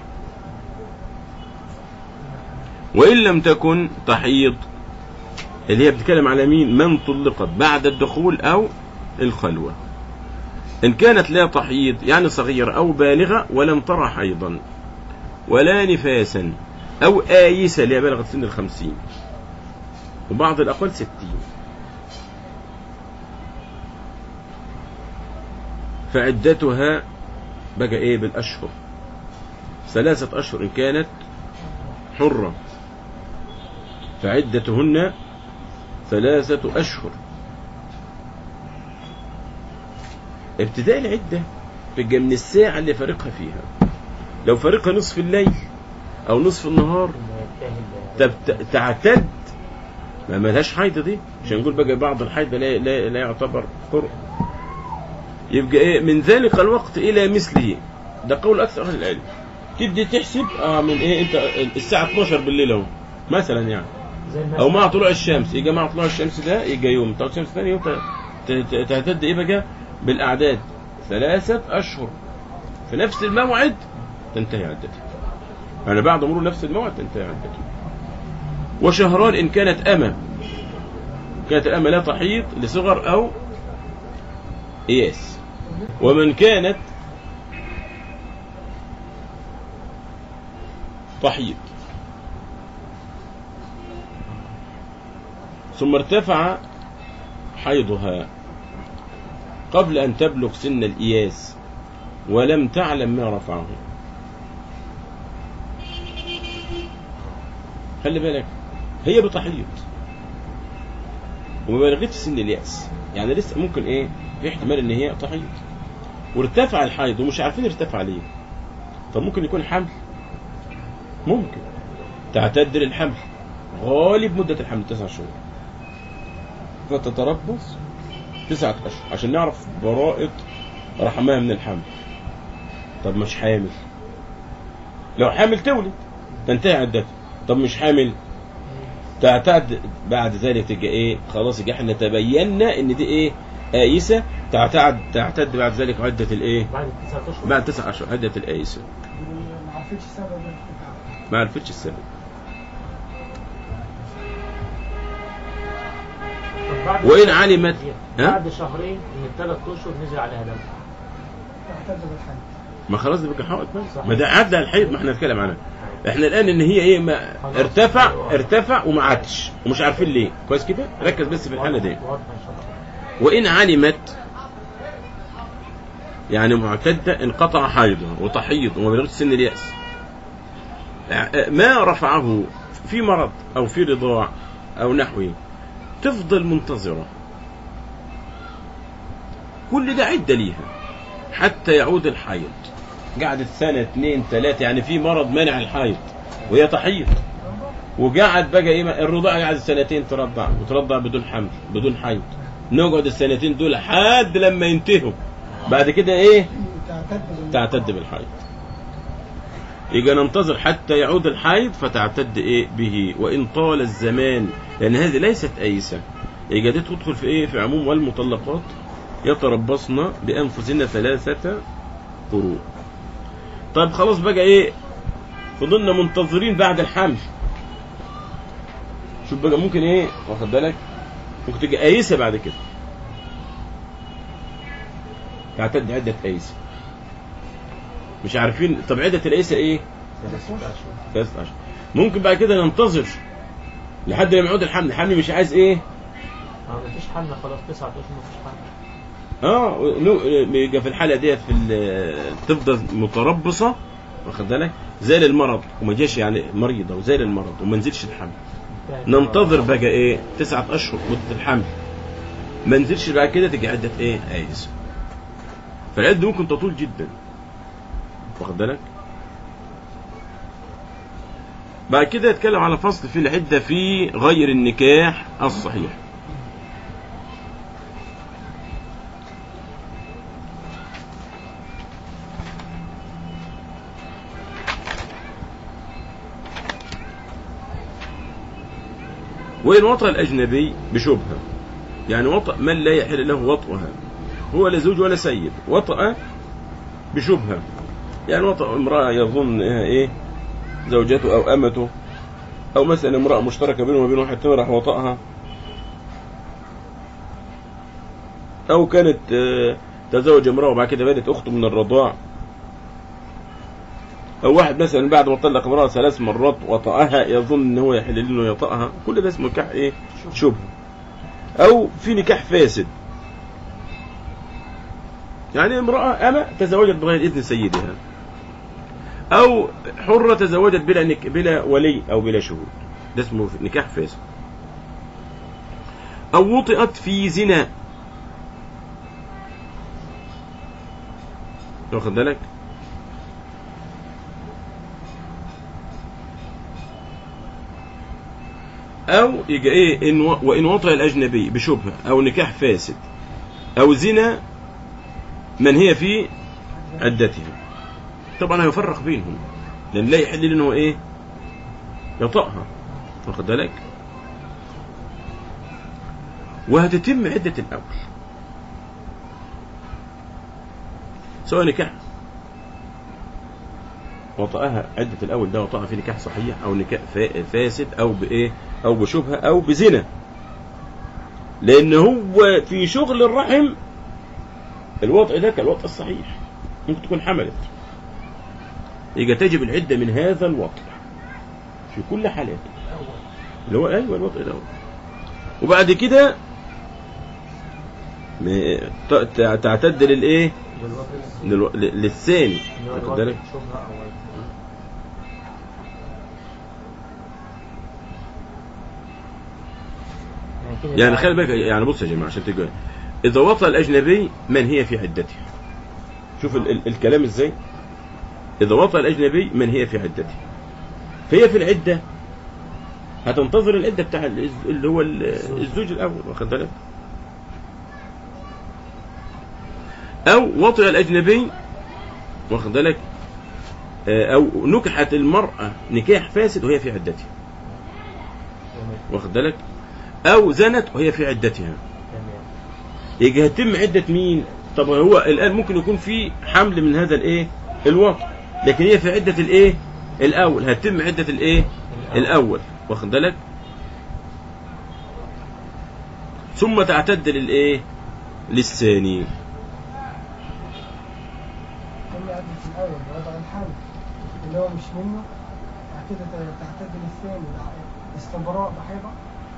وإن لم تكن تحيض اللي هي بتتكلم على مين من طلقت بعد الدخول أو الخلوة إن كانت لا تحيض يعني صغيرة أو بالغة ولم ترى حيضا ولا نفاسا أو آيسة اللي هي بلغت سن الخمسين وبعض الأقوال ستين فعدتها بقى إيه بالأشهر ثلاثة أشهر إن كانت حرة فعدتهن ثلاثة أشهر ابتداء العدة بقى من الساعة اللي فارقها فيها لو فارقها نصف الليل أو نصف النهار ينتهي ال- تبت- تعتد ما ملهاش حيض دي عشان نقول بقى بعض الحيض لا, لا, لا يعتبر قرء يبقى ايه من ذلك الوقت الى مثله ده قول اكثر اهل العلم تبدي تحسب اه من ايه انت الساعه 12 بالليل اهو مثلا يعني زي الناس او مع طلوع الشمس يجي مع طلوع الشمس ده يجي يوم طلوع الشمس ثاني يوم ت- ت- تعتد ايه بقى بالاعداد ثلاثه اشهر في نفس الموعد تنتهي عدتها يعني بعد مرور نفس الموعد تنتهي عدتها وشهران إن كانت أمة كانت الأمة لا تحيض لصغر أو إياس ومن كانت تحيض ثم ارتفع حيضها قبل أن تبلغ سن الإياس ولم تعلم ما رفعه خلي بالك هي بتحيض وما بلغتش سن اليأس يعني لسه ممكن ايه في احتمال ان هي تحيض وارتفع الحيض ومش عارفين ارتفع ليه طب ممكن يكون حمل ممكن تعتد للحمل غالب مدة الحمل تسع شهور فتتربص تسعة أشهر عشان نعرف براءة رحمها من الحمل طب مش حامل لو حامل تولد تنتهي عدتها طب مش حامل تعتد بعد ذلك تبقى ايه خلاص يبقى احنا تبينا ان دي ايه آيسة تعتد تعتد بعد ذلك عدة الايه بعد تسعة اشهر بعد تسع اشهر عدة الآيسة ما عرفتش السبب الارتفاع ما عرفتش السبب طب بعد وإن علمت ها؟ بعد شهرين من الثلاث اشهر نزل عليها دم اعتد بالحج ما خلاص ده بقى حائط بس صح. ما ده عدى الحيض ما احنا نتكلم عنها احنا الان ان هي ايه ما ارتفع ارتفع وما عادش ومش عارفين ليه كويس كده ركز بس في الحاله دي واضحة ان شاء الله وإن علمت يعني معتدة انقطع حيضها وتحيض وما بلغتش سن اليأس ما رفعه في مرض أو في رضاع أو نحوه تفضل منتظرة كل ده عدة ليها حتى يعود الحيض قعدت سنة اتنين تلاتة يعني في مرض منع الحيض وهي تحيض وقعد بقى ايه الرضاعة قعدت سنتين ترضع وترضع بدون حمل بدون حيض نقعد السنتين دول لحد لما ينتهوا بعد كده ايه تعتد بال- تعتد بالحيض يبقى ننتظر حتى يعود الحيض فتعتد ايه به وان طال الزمان لان هذه ليست ايسه يبقى دي تدخل في ايه في عموم والمطلقات يتربصن بانفسهن ثلاثه قروء طيب خلاص بقى ايه فضلنا منتظرين بعد الحمل شوف بقى ممكن ايه واخد بالك ممكن تبقى ايسه بعد كده تعتد عده ايسه مش عارفين طب عده الايسه ايه ثلاثة أشهر ممكن بعد كده ننتظر لحد ما يعود الحمل الحمل مش عايز ايه ما فيش حل خلاص تسعة اشهر ما فيش حل اه لو- يبقى في الحاله ديت في ال- تفضل متربصه واخد بالك زي المرض وما جاش يعني مريضه وزي المرض وما نزلش الحمل انتهت. ننتظر بقى ايه تسعة اشهر مده الحمل ما نزلش بعد كده تيجي عده ايه ايس فالعده ممكن تطول جدا واخد بالك بعد كده يتكلم على فصل في العده في غير النكاح الصحيح وإن وطأ الأجنبي بشبهة يعني وطأ من لا يحل له وطئها هو لا زوج ولا سيد وطأ بشبهة يعني وطأ امرأة يظن إنها إيه زوجته أو أمته أو مثلا امرأة مشتركة بينه وبين واحد تاني راح وطأها أو كانت آه، تزوج امرأة وبعد كده بدت أخته من الرضاع أو واحد مثلا بعد ما طلق امرأة ثلاث مرات وطأها يظن إن هو يحل له إنه يطأها كل ده اسمه نكاح إيه؟ شبهة أو في نكاح فاسد يعني امرأة أما تزوجت بغير إذن سيدها أو حرة تزوجت بلا نك... بلا ولي أو بلا شهود ده اسمه نكاح فاسد أو وطئت في زنا واخد بالك أو يجي إيه إن و... وإن وطئ الأجنبي بشبهة أو نكاح فاسد أو زنا من هي في عدتها طبعا هيفرق بينهم لأن لا يحل له إنه إيه يطأها واخد بالك وهتتم عدة الأول سواء نكاح وطأها عدة الأول ده وطأها في نكاح صحيح أو نكاح فا- فاسد أو بإيه أو بشبهة أو بزنا لأن هو في شغل الرحم الوطء ده كالوطء الصحيح ممكن تكون حملت يبقى تجب العدة من هذا الوطء في كل حالاته اللي هو أيوة الوطء ده وبعد كده م- ت- ت- تعتد للإيه للو... ل- للثاني اللي هو واخد الوقت بالك شبهة أو غيره. يعني كده يعني بقى- خلي بالك يعني بص يا جماعه عشان تجوا اذا وطأ الاجنبي من هي في عدتها شوف ال ال الكلام ازاي اذا وطأ الاجنبي من هي في عدتها فهي في العده هتنتظر العده بتاع ال- اللي هو ال- الزوج الاول واخد بالك او وطئ الاجنبي واخد بالك آه، او نكحت المراه نكاح فاسد وهي في عدتها تمام واخد بالك او زنت وهي في عدتها تمام يجي هتم عدة مين طب هو الآن ممكن يكون في حمل من هذا الإيه الوطء لكن هي في عدة الإيه الأول هتم عدة الإيه الأول واخد بالك ثم تعتد للإيه للثاني كم يعدل في الأول وضع الحمل اللي هو مش منه بعد كده ت- تعتد للثاني استمرار بحيضة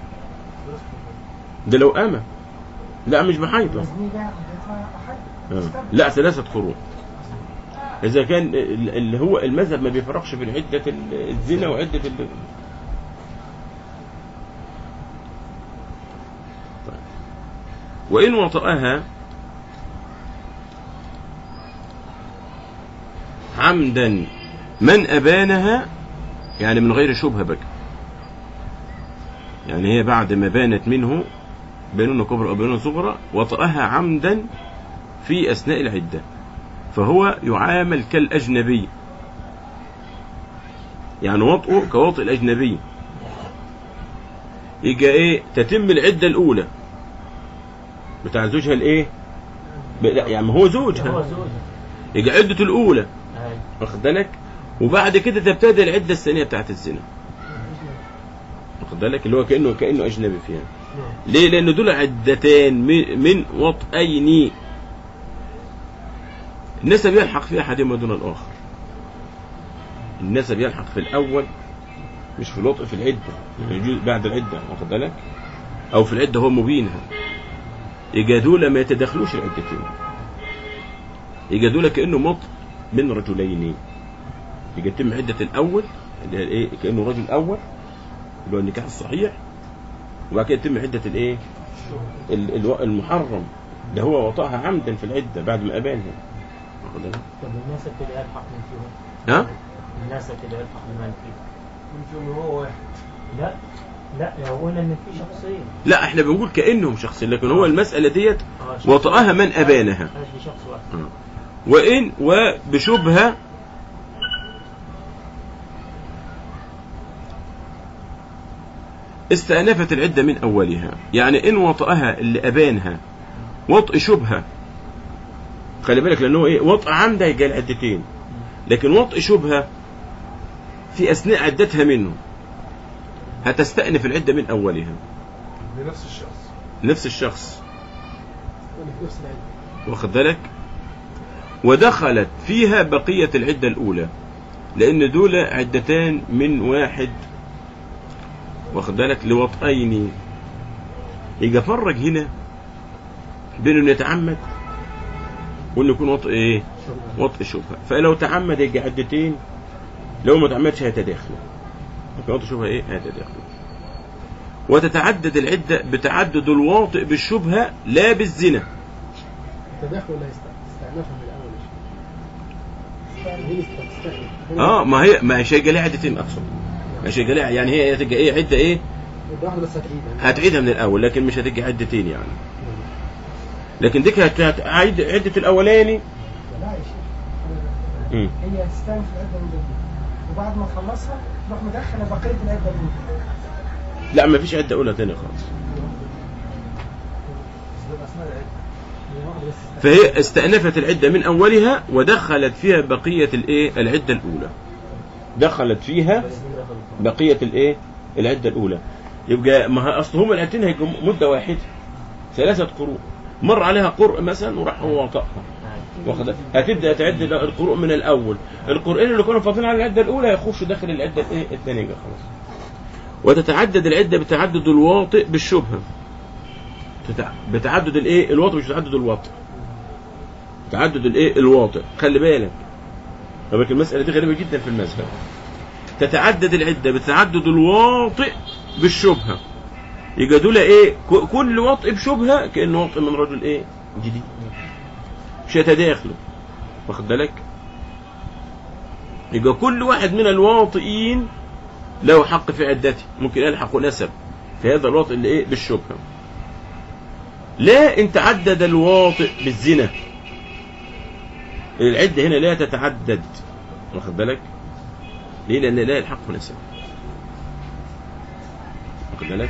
ده لو أما لا مش بحيضة الوزنية ده عدتها بحيضة آه. لا ثلاثة قرون إذا كان ال- اللي هو المذهب ما بيفرقش بين عدة ال- الزنا وعدة ال... طيب. وإن وطأها عمدا من أبانها يعني من غير شبهة بقى يعني هي بعد ما بانت منه بينونة كبرى أو بينونة صغرى وطأها عمدا في أثناء العدة فهو يعامل كالأجنبي يعني وطئه كوطئ الأجنبي يجي إيه تتم العدة الأولى بتاع زوجها الإيه ب- لا يعني ما هو هو زوجها زوجها يجي عدة الأولى أي واخد بالك وبعد كده تبتدي العدة الثانية بتاعت الزنا واخد بالك اللي هو كأنه كأنه أجنبي فيها ليه لأن دول عدتين من- من وطئين النسب يلحق في أحدهما دون الآخر النسب يلحق في الأول مش في الوطء في العدة يجوز بعد العدة واخد بالك أو في العدة هو مبينها يجي دول ما يتداخلوش العدتين يجي دول كأنه مطء من رجلين يجي يتم عدة الأول اللي هي الإيه كأنه رجل أول اللي هو النكاح الصحيح وبعد كده يتم عدة الإيه ال- الو- المحرم ده هو وطأها عمدا في العدة بعد ما أبانها واخد بالك؟ طب الناس كده يلحق من فيهم ها الناس كده يلحق من فيهم يمكن هو واحد لا لا لو قلنا ان في شخصين لا احنا بنقول كأنهم شخصين لكن هو المسألة ديت آه، شخص وطأها واحد. من أبانها هذا بشخص واحد وإن وبشبهة استأنفت العدة من أولها يعني إن وطأها اللي أبانها وطء شبهة خلي بالك لأنه إيه وطء عمدا يجي العدتين لكن وطء شبهة في أثناء عدتها منه هتستأنف العدة من أولها لنفس الشخص نفس الشخص ولا في نفس العدة واخد بالك ودخلت فيها بقية العدة الأولى لأن دول عدتان من واحد واخد بالك لوطئين يجي فرج هنا بين انه يتعمد وانه يكون وطئ ايه وطئ شبهه فلو تعمد يجي عدتين لو ما تعمدش هيتداخلوا لكن وطئ شبهه ايه هيتداخلوا وتتعدد العدة بتعدد الواطئ بالشبهة لا بالزنا التداخل ولا يست- يستأنفها من الأول هي تستأنف اه ما هي ما هيش هيجي لها عدتين اقصد مش هيجي لها يعني هي هتبقى ايه عده ايه واحدة بس هتعيدها هتعيدها من الاول لكن مش هتجي عدتين يعني لكن ديك هت- هتعيد عده الاولاني لا يا شيخ مم. هي هتستأنف العدة من جديد وبعد ما تخلصها تروح مدخلة بقية العدة من لا ما فيش عده اولى تاني خالص بس ده اثناء العده هي واحدة بس فهي استأنفت العدة من أولها ودخلت فيها بقية الإيه العدة الأولى دخلت فيها بقية الإيه العدة الأولى يبقى ما ها- أصل هم العدتين هيبقوا مدة واحدة ثلاثة قروء مر عليها قرء مثلا وراح هو وطأها واخد هتبدا تعد القروء من الاول القرئين اللي كانوا فاضلين على العده الاولى هيخشوا داخل العده الايه الثانيه خلاص وتتعدد العده بتعدد الواطئ بالشبهه تتع... بتعدد الايه الواطئ مش بتعدد الواطئ تعدد الايه الواطئ خلي بالك طب المساله دي غريبه جدا في المذهب تتعدد العده بتعدد الواطئ بالشبهه يبقى دول ايه ك- كل واطئ بشبهه كانه واطئ من رجل ايه جديد مش يتداخلوا واخد بالك يبقى كل واحد من الواطئين له حق في عدته ممكن يلحق نسب في هذا الواطئ اللي ايه بالشبهه لا ان تعدد الواطئ بالزنا العده هنا لا تتعدد واخد بالك ليه لان لا يلحقه نسب واخد بالك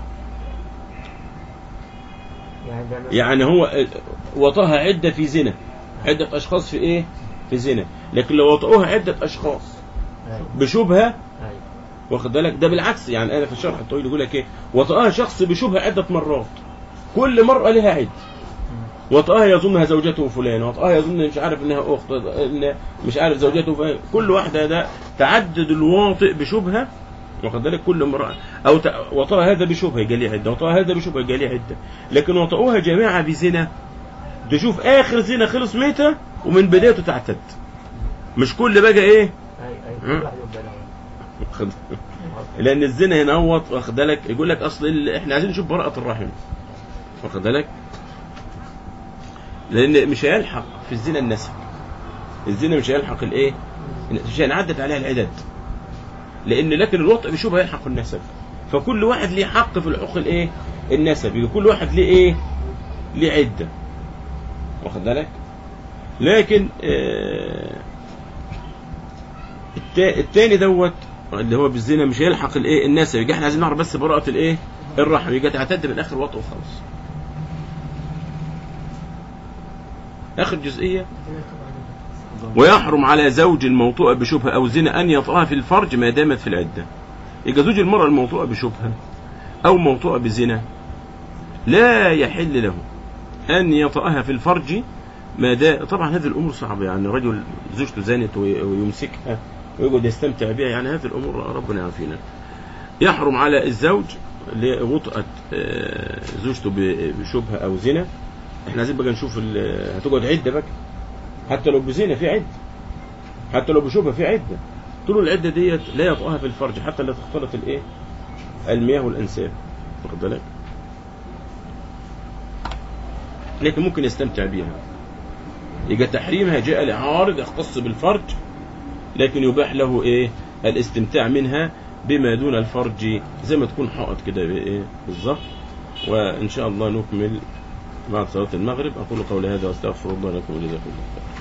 يعني ده مثلا- يعني هو وطأها عدة في زنا عدة أشخاص في إيه؟ في زنا لكن لو وطئوها عدة أشخاص أيوة. بشبهة أيوة. واخد بالك ده بالعكس يعني أنا في الشرح الطويل يقول لك إيه؟ وطئها شخص بشبهة عدة مرات كل مرة لها عدة وطئها يظنها زوجته فلان وطئها يظن مش عارف انها اخت إن مش عارف زوجته فلان كل واحده ده تعدد الواطئ بشبهه واخد بالك كل امراه او ت- وطأ هذا بشبهه يجي ليه عده وطأ هذا بشبهه يجي ليه عده لكن وطئوها جماعه بزنا تشوف اخر زنا خلص ميته ومن بدايته تعتد مش كل بقى ايه أيوة. أيوة. مم. كل واحد يبقى له. واخد- لان الزنا هنا هو واخد بالك يقول لك اصل ال- احنا عايزين نشوف براءه الرحم واخد بالك لان مش هيلحق في الزنا النسب الزنا مش هيلحق الايه مش هينعدت عليها العدد لان لكن الوطء بشبهه يلحق النسب فكل واحد ليه حق في الحقوق الايه النسبي كل واحد ليه ايه ليه عده واخد بالك لكن آه التا- التاني دوت اللي هو بالزنا مش هيلحق الايه النسب يبقى احنا عايزين نعرف بس براءة الايه الرحم يبقى تعتد من اخر وطء وخلاص اخر جزئيه ويحرم على زوج الموطوء بشبهة أو زنا أن يطأها في الفرج ما دامت في العدة يبقى زوج المرأة الموطوءة بشبهة أو موطوءة بزنا لا يحل له أن يطأها في الفرج ما دا طبعا هذه الأمور صعبة يعني رجل زوجته زانت وي- ويمسكها ويقعد يستمتع بها يعني هذه الأمور ربنا يعافينا يحرم على الزوج لوطأة آه، زوجته ب- بشبهة أو زنا احنا عايزين بقى نشوف ال- هتقعد عدة بقى حتى لو بزنا في عدة حتى لو بشبهة في عدة طول العدة ديت لا يطأها في الفرج حتى لا تختلط الايه المياه والأنساب واخد بالك لكن ممكن يستمتع بيها يبقى تحريمها جاء لعارض يختص بالفرج لكن يباح له ايه الاستمتاع منها بما دون الفرج زي ما تكون حائط كده بايه بالظبط وان شاء الله نكمل بعد صلاة المغرب اقول قولي هذا واستغفر الله لكم وجزاكم الله خيرا